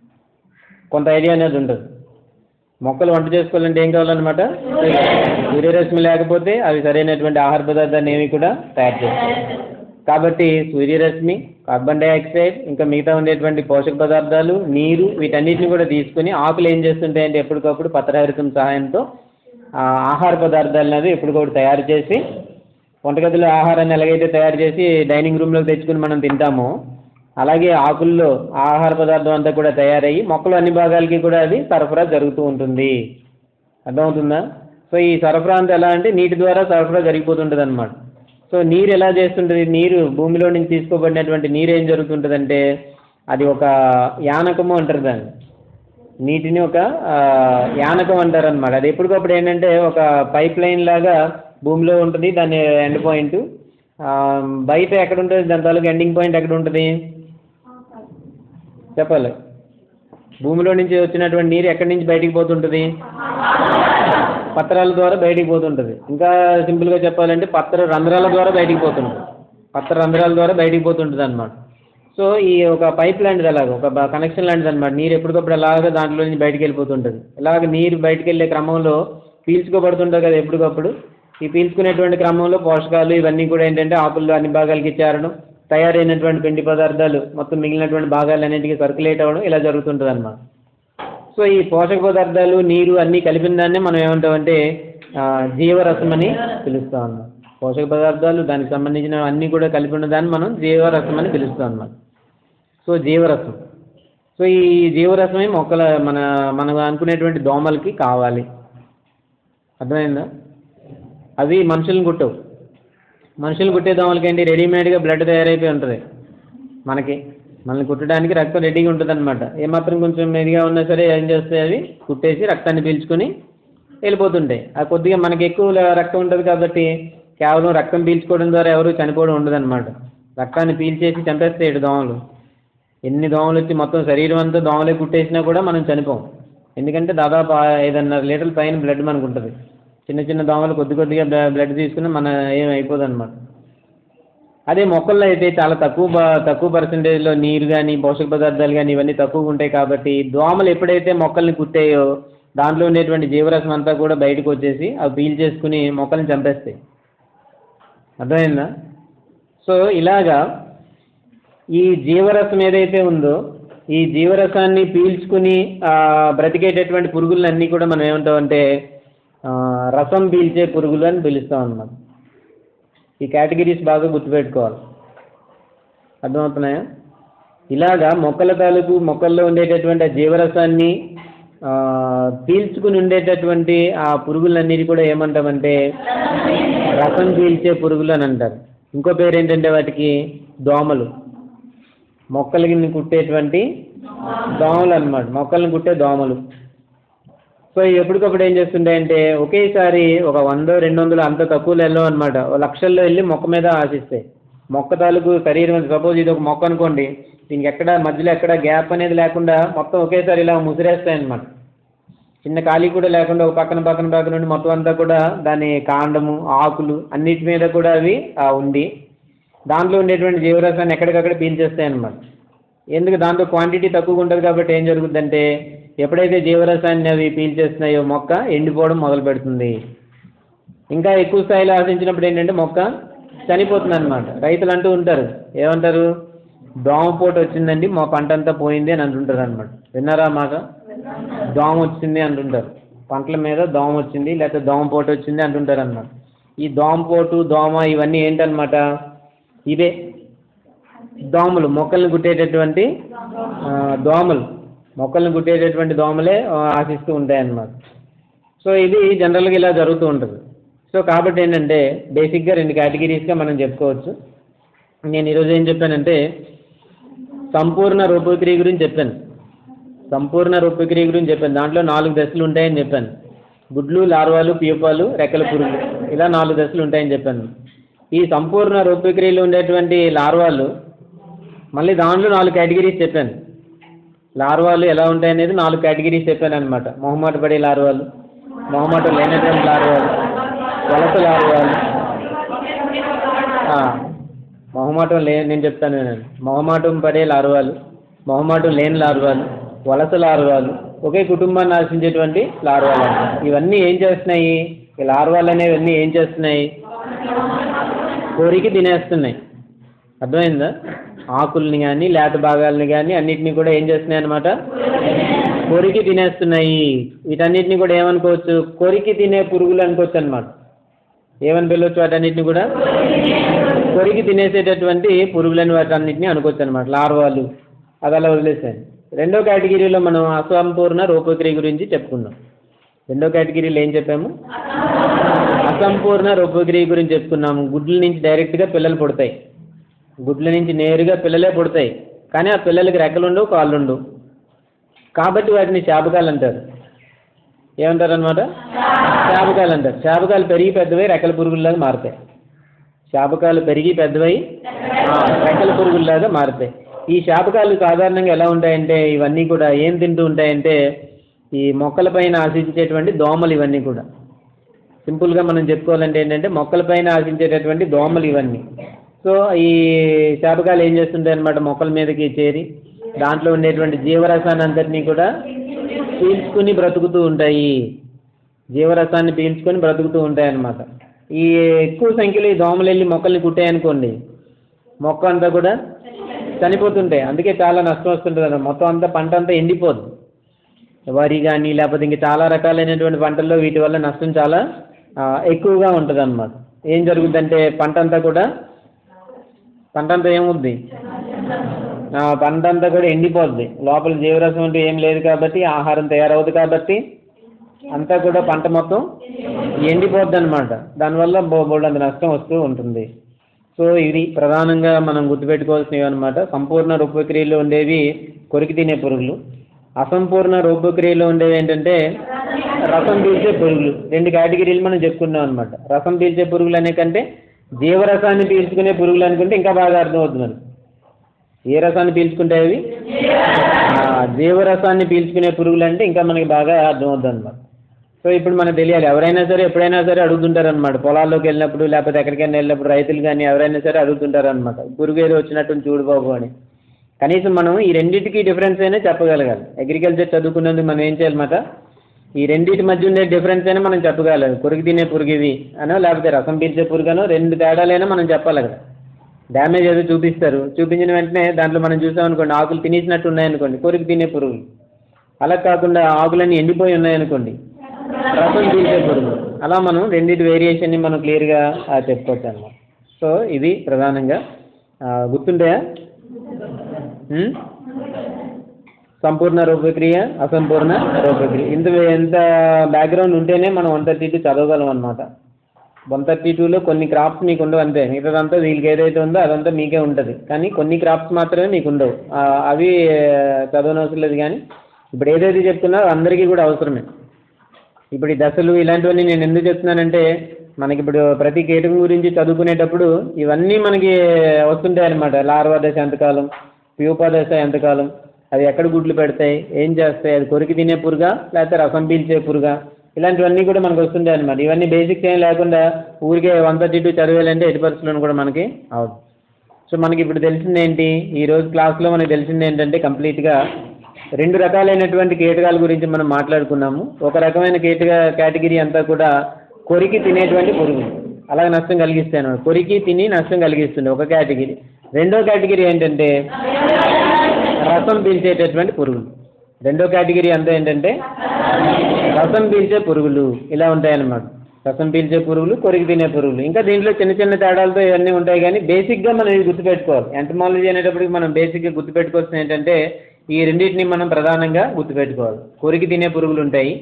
కొంత ఐడియా అనేది ఉంటుంది మొక్కలు వంట చేసుకోవాలంటే ఏం కావాలన్నమాట సూర్యరశ్మి లేకపోతే అవి సరైనటువంటి ఆహార పదార్థాన్ని ఏమి కూడా తయారు చేస్తాయి కాబట్టి సూర్యరశ్మి కార్బన్ డైఆక్సైడ్ ఇంకా మిగతా ఉండేటువంటి పోషక పదార్థాలు నీరు వీటన్నిటిని కూడా తీసుకుని ఆకులు ఏం చేస్తుంటాయంటే ఎప్పటికప్పుడు పత్రహరితం సహాయంతో ఆ, ఆహార పదార్థాలు అనేది ఎప్పటికప్పుడు తయారు చేసి వంటగదిలో ఆహారాన్ని ఎలాగైతే తయారు చేసి డైనింగ్ రూమ్లోకి తెచ్చుకుని మనం తింటామో అలాగే ఆకుల్లో ఆహార పదార్థం అంతా కూడా తయారయ్యి మొక్కలు అన్ని భాగాలకి కూడా అది సరఫరా జరుగుతూ ఉంటుంది అర్థమవుతుందా సో ఈ సరఫరా అంతా ఎలా అంటే నీటి ద్వారా సరఫరా జరిగిపోతుంటుంది అనమాట సో నీరు ఎలా చేస్తుంటుంది నీరు భూమిలో నుంచి తీసుకోబడినటువంటి నీరు ఏం జరుగుతుంటుందంటే అది ఒక యానకము అంటారు దాన్ని నీటిని ఒక ఆ, యానకం అంటారు అనమాట అది ఎప్పటికప్పుడు ఏంటంటే ఒక పైప్ లైన్ లాగా భూమిలో ఉంటుంది దాని ఎండ్ పాయింట్ బయట ఎక్కడ ఉంటుంది దాని తాలూకు ఎండింగ్ పాయింట్ ఎక్కడ ఉంటుంది చెప్పాలి భూమిలో నుంచి వచ్చినటువంటి నీరు ఎక్కడి నుంచి బయటికి పోతుంటుంది పత్రాల ద్వారా బయటికి పోతుంటుంది ఇంకా సింపుల్గా చెప్పాలంటే పత్ర రంధ్రాల ద్వారా బయటికి పోతుంటుంది పత్ర రంధ్రాల ద్వారా బయటికి పోతుంటుంది అనమాట సో ఈ ఒక పైప్ లాంటిది అలాగ ఒక కనెక్షన్ లాంటిది అనమాట నీరు ఎప్పటికప్పుడు అలాగ దాంట్లో నుంచి బయటికి వెళ్ళిపోతుంటుంది ఇలాగ నీరు బయటికి వెళ్ళే క్రమంలో పీల్చుకోబడుతుంటుంది కదా ఎప్పటికప్పుడు ఈ పీల్చుకునేటువంటి క్రమంలో పోషకాలు ఇవన్నీ కూడా ఏంటంటే ఆకుల్లో అన్ని భాగాలకి చేరడం తయారైనటువంటి పిండి పదార్థాలు మొత్తం మిగిలినటువంటి భాగాలన్నింటికి సర్క్యులేట్ అవ్వడం ఇలా జరుగుతుంటుంది అనమాట సో ఈ పోషక పదార్థాలు నీరు అన్నీ కలిపిన దాన్నే మనం ఏమంటామంటే ఆ, జీవరసం అని పిలుస్తాం అన్నమాట పోషక పదార్థాలు దానికి సంబంధించిన అన్నీ కూడా కలిపి ఉన్న దాన్ని మనం జీవరసం అని పిలుస్తాం అన్నమాట సో జీవరసం సో ఈ జీవరసమే మొక్కల మన మనం అనుకునేటువంటి దోమలకి కావాలి అర్థమైందా అవి మనుషులను కుట్టవు మనుషులు కుట్టే దోమలకి ఏంటి రెడీమేడ్గా బ్లడ్ తయారైపోయి ఉంటుంది మనకి మనల్ని కుట్టడానికి రక్తం రెడీగా ఉంటుంది అనమాట ఏమాత్రం కొంచెం ఇదిగా ఉన్నా సరే ఏం చేస్తాయి అవి కుట్టేసి రక్తాన్ని పీల్చుకొని వెళ్ళిపోతుంటాయి ఆ కొద్దిగా మనకి ఎక్కువ ల- రక్తం ఉంటుంది కాబట్టి కేవలం రక్తం పీల్చుకోవడం ద్వారా ఎవరు చనిపోవడం ఉండదన్నమాట రక్తాన్ని పీల్చేసి చంపేస్తాయి దోమలు ఎన్ని దోమలు వచ్చి మొత్తం శరీరం అంతా దోమలే కుట్టేసినా కూడా మనం చనిపోం ఎందుకంటే దాదాపు ఆ ఐదున్నర లీటర్ల పైన బ్లడ్ మనకు ఉంటుంది చిన్న చిన్న దోమలు కొద్ది కొద్దిగా బ్ల- బ్లడ్ తీసుకుని మన ఏం అయిపోదు అనమాట అదే మొక్కల్లో అయితే చాలా తక్కువ బ- తక్కువ పర్సంటేజ్లో నీరు కానీ పోషక పదార్థాలు కానీ ఇవన్నీ తక్కువగా ఉంటాయి కాబట్టి దోమలు ఎప్పుడైతే మొక్కల్ని కుట్టాయో దాంట్లో ఉండేటువంటి జీవరసం అంతా కూడా బయటకు వచ్చేసి అవి పీల్ చేసుకుని మొక్కల్ని చంపేస్తాయి అర్థమైందా సో ఇలాగా ఈ జీవరసం ఏదైతే ఉందో ఈ జీవరసాన్ని పీల్చుకుని ఆ, బ్రతికేటటువంటి పురుగులన్నీ కూడా మనం ఏమంటామంటే ఆ, రసం పీల్చే పురుగులు అని పిలుస్తాం అన్నమాట ఈ కేటగిరీస్ బాగా గుర్తుపెట్టుకోవాలి అర్థమవుతున్నాయా ఇలాగా మొక్కల తాలూకు మొక్కల్లో ఉండేటటువంటి ఆ జీవరసాన్ని ఆ, పీల్చుకుని ఉండేటటువంటి ఆ పురుగులన్నిటి కూడా ఏమంటామంటే రసం పీల్చే పురుగులు అని అంటారు ఇంకో పేరు ఏంటంటే వాటికి దోమలు మొక్కలకి కుట్టేటువంటి దోమలు అన్నమాట మొక్కల్ని కుట్టే దోమలు సో ఇవి ఎప్పటికప్పుడు ఏం చేస్తుంటాయంటే ఒకేసారి ఒక వంద రెండు వందలు అంత తక్కువలో వెళ్ళవు అనమాట లక్షల్లో వెళ్ళి మొక్క మీద ఆశిస్తాయి మొక్క తాలూకు శరీరం సపోజ్ ఇది ఒక మొక్క అనుకోండి దీనికి ఎక్కడ మధ్యలో ఎక్కడ గ్యాప్ అనేది లేకుండా మొత్తం ఒకేసారి ఇలా ముసిరేస్తాయి అనమాట చిన్న ఖాళీ కూడా లేకుండా ఒక పక్కన పక్కన పక్కన ఉండి మొత్తం అంతా కూడా దాని కాండము ఆకులు అన్నిటి మీద కూడా అవి ఆ, ఉండి దాంట్లో ఉండేటువంటి జీవరసాన్ని ఎక్కడికక్కడ పీల్చేస్తాయి అన్నమాట ఎందుకు దాంట్లో క్వాంటిటీ తక్కువగా ఉంటుంది కాబట్టి ఏం జరుగుతుందంటే ఎప్పుడైతే జీవరసాన్ని అవి పీల్చేస్తున్నాయో మొక్క ఎండిపోవడం మొదలు పెడుతుంది ఇంకా ఎక్కువ స్థాయిలో ఆశించినప్పుడు ఏంటంటే మొక్క చనిపోతుంది అనమాట రైతులు అంటూ ఉంటారు ఏమంటారు దోమపోటు వచ్చిందండి మా పంట అంతా పోయింది అని అంటుంటారు అనమాట విన్నారా మాట దోమ వచ్చింది అంటుంటారు పంటల మీద దోమ వచ్చింది లేకపోతే దోమపోటు వచ్చింది అంటుంటారు అనమాట ఈ దోమపోటు దోమ ఇవన్నీ ఏంటన్నమాట ఇవే దోమలు మొక్కల్ని కుట్టేటటువంటి ఆ, దోమలు మొక్కల్ని కుట్టేటటువంటి దోమలే ఆ, ఆశిస్తూ ఉంటాయి అన్నమాట సో ఇది జనరల్గా ఇలా జరుగుతూ ఉంటుంది సో కాబట్టి ఏంటంటే బేసిక్గా రెండు కేటగిరీస్గా మనం చెప్పుకోవచ్చు నేను ఈరోజు ఏం చెప్పానంటే సంపూర్ణ రూపక్రియ గురించి చెప్పాను సంపూర్ణ రూపక్రియ గురించి చెప్పాను దాంట్లో నాలుగు దశలు ఉంటాయని చెప్పాను గుడ్లు లార్వాలు ప్యూపాలు రెక్కల పురుగులు ఇలా నాలుగు దశలు ఉంటాయని చెప్పాను ఈ సంపూర్ణ రూపక్రియలో ఉండేటువంటి లార్వాలు మళ్ళీ దాంట్లో నాలుగు కేటగిరీస్ చెప్పాను లార్వాలు ఎలా ఉంటాయనేది నాలుగు కేటగిరీస్ చెప్పాను అనమాట మొహమాట పడే లార్వాలు మొహమాటం లేనటువంటి లార్వాలు వలస లార్వాలు ఆ, మొహమాటం లే నేను చెప్తాను వినండి మొహమాటం పడే లార్వాలు మొహమాటం లేని లార్వాలు వలస లార్వాలు ఒకే కుటుంబాన్ని ఆశించేటువంటి లార్వాలు అన్నమాట. ఇవన్నీ ఏం చేస్తున్నాయి ఈ లార్వాలు అనేవన్నీ ఏం చేస్తున్నాయి కోరికి తినేస్తున్నాయి అర్థమైందా ఆకుల్ని కానీ లేత భాగాలని కానీ అన్నిటినీ కూడా ఏం చేస్తున్నాయి అనమాట కొరికి తినేస్తున్నాయి వీటన్నిటిని కూడా ఏమనుకోవచ్చు కొరికి తినే పురుగులు అనుకోవచ్చు అనమాట ఏమని పిలవచ్చు వాటన్నిటిని కూడా కొరికి తినేసేటటువంటి పురుగులని వాటన్నిటిని అనుకోవచ్చు అనమాట లార్వాలు అది అలా వదిలేసాను రెండో కేటగిరీలో మనం అసంపూర్ణ రూపక్రియ గురించి చెప్పుకున్నాం రెండో కేటగిరీలో ఏం చెప్పాము అసంపూర్ణ రూపక్రియ గురించి చెప్పుకున్నాము గుడ్ల నుంచి డైరెక్ట్గా పిల్లలు పుడతాయి గుడ్ల నుంచి నేరుగా పిల్లలే పుడతాయి కానీ ఆ పిల్లలకి రెక్కలు ఉండవు కాళ్ళు ఉండవు కాబట్టి వాటిని శాపకాలు అంటారు ఏమంటారు అనమాట శాపకాలు అంటారు శాపకాలు పెరిగి పెద్దవై రెక్కల పురుగుల్లాగా మారుతాయి శాపకాలు పెరిగి పెద్దవై ఆ, రెక్కల పురుగుల్లాగా మారుతాయి ఈ శాపకాలు సాధారణంగా ఎలా ఉంటాయంటే ఇవన్నీ కూడా ఏం తింటూ ఉంటాయంటే ఈ మొక్కలపైన ఆశించేటువంటి దోమలు ఇవన్నీ కూడా సింపుల్గా మనం చెప్పుకోవాలంటే ఏంటంటే మొక్కలపైన ఆశించేటటువంటి దోమలు ఇవన్నీ సో ఈ శాపకాలు ఏం చేస్తుంటాయి అనమాట మొక్కల మీదకి చేరి దాంట్లో ఉండేటువంటి జీవరసాన్ని అంతటినీ కూడా పీల్చుకుని బ్రతుకుతూ ఉంటాయి జీవరసాన్ని పీల్చుకొని బ్రతుకుతూ ఉంటాయి అన్నమాట ఈ ఎక్కువ సంఖ్యలో ఈ దోమలు వెళ్ళి మొక్కల్ని కుట్టాయనుకోండి మొక్క అంతా కూడా చనిపోతుంటాయి అందుకే చాలా నష్టం వస్తుంటుంది అన్నమాట మొత్తం అంతా పంట అంతా ఎండిపోదు వరి కానీ లేకపోతే ఇంకా చాలా రకాలైనటువంటి పంటల్లో వీటి వల్ల నష్టం చాలా ఆ, ఎక్కువగా ఉంటుంది అన్నమాట ఏం జరుగుతుందంటే పంట అంతా కూడా పంట అంతా ఏముంది ఆ, పంట అంతా కూడా ఎండిపోద్ది లోపల జీవరసం అంటూ ఏం లేదు కాబట్టి ఆహారం తయారవుతుంది కాబట్టి అంతా కూడా పంట మొత్తం ఎండిపోద్ది అనమాట దానివల్ల బో- బోల్డంత నష్టం వస్తూ ఉంటుంది సో ఇది ప్రధానంగా మనం గుర్తుపెట్టుకోవాల్సినవి అనమాట సంపూర్ణ రూపక్రియలో ఉండేవి కొరికి తినే పురుగులు అసంపూర్ణ రూపక్రియలో ఉండేవి ఏంటంటే రసం పీల్చే పురుగులు రెండు కేటగిరీలు మనం చెప్పుకున్నాం అనమాట రసం పీల్చే పురుగులు అనే కంటే జీవరసాన్ని పీల్చుకునే పురుగులు అనుకుంటే ఇంకా బాగా అర్థమవుతుంది మనకి. ఏ రసాన్ని పీల్చుకుంటాయి అవి ఆ, జీవరసాన్ని పీల్చుకునే పురుగులు అంటే ఇంకా మనకి బాగా అర్థమవుతుంది అనమాట సో ఇప్పుడు మనకు తెలియాలి ఎవరైనా సరే ఎప్పుడైనా సరే అడుగుతుంటారు అనమాట పొలాల్లోకి వెళ్ళినప్పుడు లేకపోతే ఎక్కడికైనా వెళ్ళినప్పుడు రైతులు కానీ ఎవరైనా సరే అడుగుతుంటారు అనమాట పురుగు ఏదో వచ్చినట్టు చూడు బాబు అని కనీసం మనం ఈ రెండింటికి డిఫరెన్స్ అయినా చెప్పగలగాలి అగ్రికల్చర్ చదువుకున్నందుకు మనం ఏం చేయాలన్నమాట ఈ రెండింటి మధ్య ఉండే డిఫరెన్స్ అయినా మనం చెప్పగలం పురుగు తినే పురుగు ఇది అనో లేకపోతే రసం పీల్చే పురుగనో రెండు తేడాలైనా మనం చెప్పాలి కదా డ్యామేజ్ ఏదో చూపిస్తారు చూపించిన వెంటనే దాంట్లో మనం చూసామనుకోండి ఆకులు తినేసినట్టు ఉన్నాయనుకోండి కొరికి తినే పురుగులు అలా కాకుండా ఆకులన్నీ ఎండిపోయి ఉన్నాయనుకోండి రసం పీల్చే పురుగులు అలా మనం రెండింటి వేరియేషన్ని మనం క్లియర్గా చెప్పుకోవచ్చు అన్నమాట సో ఇది ప్రధానంగా ఆ, గుర్తుంటాయా ఉం? సంపూర్ణ రూపక్రియ అసంపూర్ణ రూపక్రియ ఇంత ఎంత బ్యాక్గ్రౌండ్ ఉంటేనే మనం వన్ థర్టీ టూ చదవగలం అనమాట వన్ థర్టీ టూలో కొన్ని క్రాఫ్ట్స్ మీకు ఉండవు అంతే మిగతాదంతా వీళ్ళకి ఏదైతే ఉందో అదంతా మీకే ఉంటుంది కానీ కొన్ని క్రాఫ్ట్స్ మాత్రమే మీకు ఉండవు ఆ, అవి చదవనవసరం లేదు కానీ ఇప్పుడు ఏదైతే చెప్తున్నారో అందరికీ కూడా అవసరమే ఇప్పుడు ఈ దశలు ఇలాంటివన్నీ నేను ఎందుకు చెప్తున్నానంటే మనకి ఇప్పుడు ప్రతి కీటకం గురించి చదువుకునేటప్పుడు ఇవన్నీ మనకి వస్తుంటాయి అనమాట లార్వా దశ ఎంతకాలం ప్యూపా దశ ఎంతకాలం అవి ఎక్కడ గుడ్లు పెడతాయి ఏం చేస్తాయి అది కొరికి తినే పురుగా లేకపోతే రసం పీల్చే పురుగా ఇలాంటివన్నీ కూడా మనకు వస్తుంటాయి అనమాట ఇవన్నీ బేసిక్స్ ఏం లేకుండా ఊరికే వన్ థర్టీ టూ చదివేయాలంటే ఎయిట్ పర్సెంట్ కూడా మనకి అవదు సో మనకి ఇప్పుడు తెలిసింది ఏంటి ఈ రోజు క్లాస్లో మనకి తెలిసింది ఏంటంటే కంప్లీట్గా రెండు రకాలైనటువంటి కీటకాల గురించి మనం మాట్లాడుకున్నాము ఒక రకమైన కీటక కేటగిరీ అంతా కూడా కొరికి తినేటువంటి పురుగులు అలాగే నష్టం కలిగిస్తాయి అన్నమాట కొరికి తిని నష్టం కలిగిస్తుంది ఒక కేటగిరీ రెండో కేటగిరీ ఏంటంటే రసం పీల్చేటటువంటి పురుగులు రెండో కేటగిరీ అంతా ఏంటంటే రసం పీల్చే పురుగులు ఇలా ఉంటాయన్నమాట రసం పీల్చే పురుగులు కొరికి తినే పురుగులు ఇంకా దీంట్లో చిన్న చిన్న తేడాలతో ఇవన్నీ ఉంటాయి కానీ బేసిక్గా మనం ఇది గుర్తుపెట్టుకోవాలి ఎంటమాలజీ అనేటప్పటికి మనం బేసిక్గా గుర్తుపెట్టుకోవాల్సింది ఏంటంటే ఈ రెండింటిని మనం ప్రధానంగా గుర్తుపెట్టుకోవాలి కొరికి తినే పురుగులు ఉంటాయి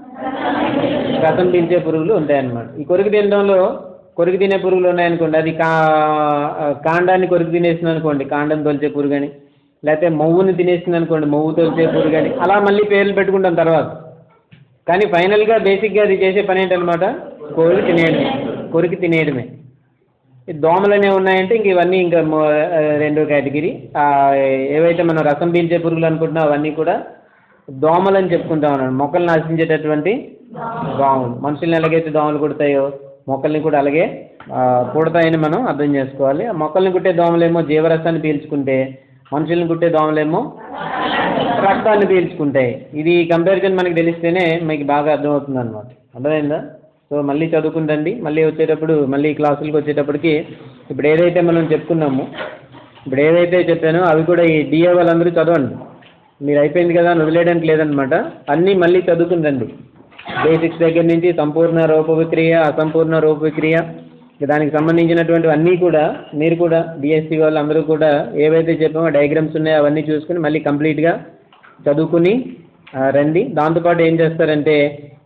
రసం పీల్చే పురుగులు ఉంటాయన్నమాట ఈ కొరికి తినడంలో కొరికి తినే పురుగులు ఉన్నాయనుకోండి అది కా కాండాన్ని కొరికి తినేసింది అనుకోండి కాండం తొలిచే పురుగు అని లేకపోతే మొవ్వుని తినేసింది అనుకోండి మొవ్వు తొలిచే పురుగు అని అలా మళ్ళీ పేర్లు పెట్టుకుంటాం తర్వాత కానీ ఫైనల్గా బేసిక్గా అది చేసే పని ఏంటనమాట కొరికి తినేయడమే కొరికి తినేయడమే ఈ దోమలు అనేవి ఉన్నాయంటే ఇంక ఇవన్నీ ఇంకా మొ- ఆ, రెండో కేటగిరీ ఆ, ఏవైతే మనం రసం పీల్చే పురుగులు అనుకుంటున్నాం అవన్నీ కూడా దోమలు అని చెప్పుకుంటాం అన్నాడు మొక్కలు నాశించేటటువంటి దోమలు మనుషుల్ని ఎలాగైతే దోమలు కుడతాయో మొక్కల్ని కూడా అలాగే ఆ, కుడతాయని మనం అర్థం చేసుకోవాలి ఆ మొక్కల్ని కుట్టే దోమలేమో జీవరసాన్ని పీల్చుకుంటే మనుషుల్ని కుట్టే దోమలేమో రక్తాన్ని పీల్చుకుంటాయి ఇది కంపారిజన్ మనకి తెలిస్తేనే మీకు బాగా అర్థమవుతుంది అనమాట అర్థమైందా సో మళ్ళీ చదువుకుంటండి మళ్ళీ వచ్చేటప్పుడు మళ్ళీ క్లాసులకు వచ్చేటప్పటికి ఇప్పుడు ఏదైతే మనం చెప్పుకున్నామో ఇప్పుడు ఏదైతే చెప్పానో అవి కూడా ఈ డిఏ వాళ్ళందరూ చదవండి మీరు అయిపోయింది కదా అని వదిలేయడానికి లేదనమాట అన్నీ మళ్ళీ చదువుకుంటండి బేసిక్స్ దగ్గర నుంచి సంపూర్ణ రూప విక్రియ అసంపూర్ణ రూప విక్రియ ఇక దానికి సంబంధించినటువంటి అన్నీ కూడా మీరు కూడా డిఎస్సి వాళ్ళు అందరూ కూడా ఏవైతే చెప్పామో డయాగ్రామ్స్ ఉన్నాయో అవన్నీ చూసుకుని మళ్ళీ కంప్లీట్గా చదువుకుని ఆ, రండి దాంతోపాటు ఏం చేస్తారంటే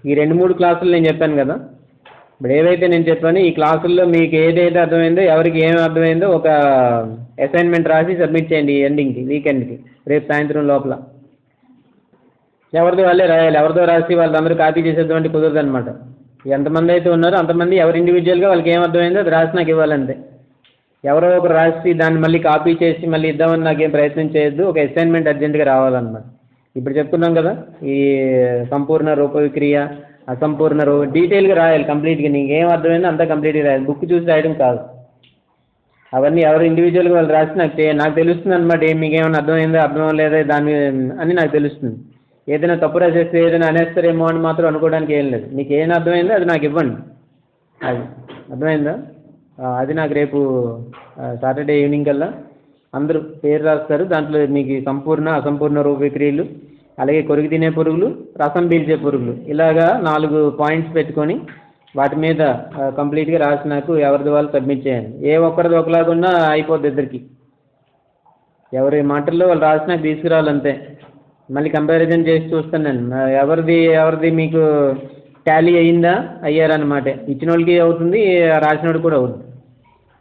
ఈ రెండు మూడు క్లాసులు నేను చెప్పాను కదా ఇప్పుడు ఏవైతే నేను చెప్పానో ఈ క్లాసుల్లో మీకు ఏదైతే అర్థమైందో ఎవరికి ఏం అర్థమైందో ఒక అసైన్మెంట్ రాసి సబ్మిట్ చేయండి ఈ ఎండింగ్కి వీకెండ్కి రేపు సాయంత్రం లోపల ఎవరిది వాళ్ళే రాయాలి ఎవరిదో రాసి వాళ్ళందరూ కాపీ చేసేద్దాం అంటే కుదరదు అనమాట ఎంతమంది అయితే ఉన్నారో అంతమంది ఎవరు ఇండివిజువల్గా వాళ్ళకి ఏం అర్థమైందో అది రాసి నాకు ఇవ్వాలంతే ఎవరో ఒకరు రాసి దాన్ని మళ్ళీ కాపీ చేసి మళ్ళీ ఇద్దామని నాకేం ప్రయత్నం చేయొద్దు ఒక అసైన్మెంట్ అర్జెంటుగా రావాలన్నమాట ఇప్పుడు చెప్తున్నాం కదా ఈ సంపూర్ణ రూప విక్రియ అసంపూర్ణ రూప డీటెయిల్గా రాయాలి కంప్లీట్గా నీకు ఏం అర్థమైందో అంతా కంప్లీట్గా రాయాలి బుక్ చూసి రాయడం కాదు అవన్నీ ఎవరు ఇండివిజువల్గా వాళ్ళు రాసి నాకు చే- నాకు తెలుస్తుంది అనమాట ఏం మీకు ఏమైనా అర్థమైందో అర్థం అవ్వలేదా దాని అని నాకు తెలుస్తుంది ఏదైనా తప్పు రాసేస్తే ఏదైనా అనేస్తారేమో అని మాత్రం అనుకోవడానికి ఏం లేదు మీకు ఏం అర్థమైందో అది నాకు ఇవ్వండి అది అర్థమైందా ఆ, అది నాకు రేపు సాటర్డే ఈవినింగ్ కల్లా అందరూ పేరు రాస్తారు దాంట్లో మీకు ఈ సంపూర్ణ అసంపూర్ణ రూప విక్రియలు అలాగే కొరికి తినే పురుగులు రసం పీల్చే పురుగులు ఇలాగా నాలుగు పాయింట్స్ పెట్టుకొని వాటి మీద కంప్లీట్గా రాసి నాకు ఎవరిది వాళ్ళు సబ్మిట్ చేయండి ఏ ఒక్కరిది ఒకలాగున్నా అయిపోద్ది ఇద్దరికి ఎవరి మాటల్లో వాళ్ళు రాసి నాకు తీసుకురావాలంతే మళ్ళీ కంపారిజన్ చేసి చూస్తాను నేను ఆ, ఎవరిది ఎవరిది మీకు టాలీ అయ్యిందా అయ్యారన్నమాట ఇచ్చిన వాళ్ళకి అవుతుంది రాసిన వాడికి కూడా అవుతుంది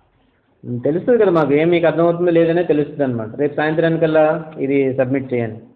తెలుస్తుంది కదా మాకు ఏం మీకు అర్థమవుతుందో లేదనే తెలుస్తుంది అనమాట రేపు సాయంత్రానికల్లా ఇది సబ్మిట్ చేయండి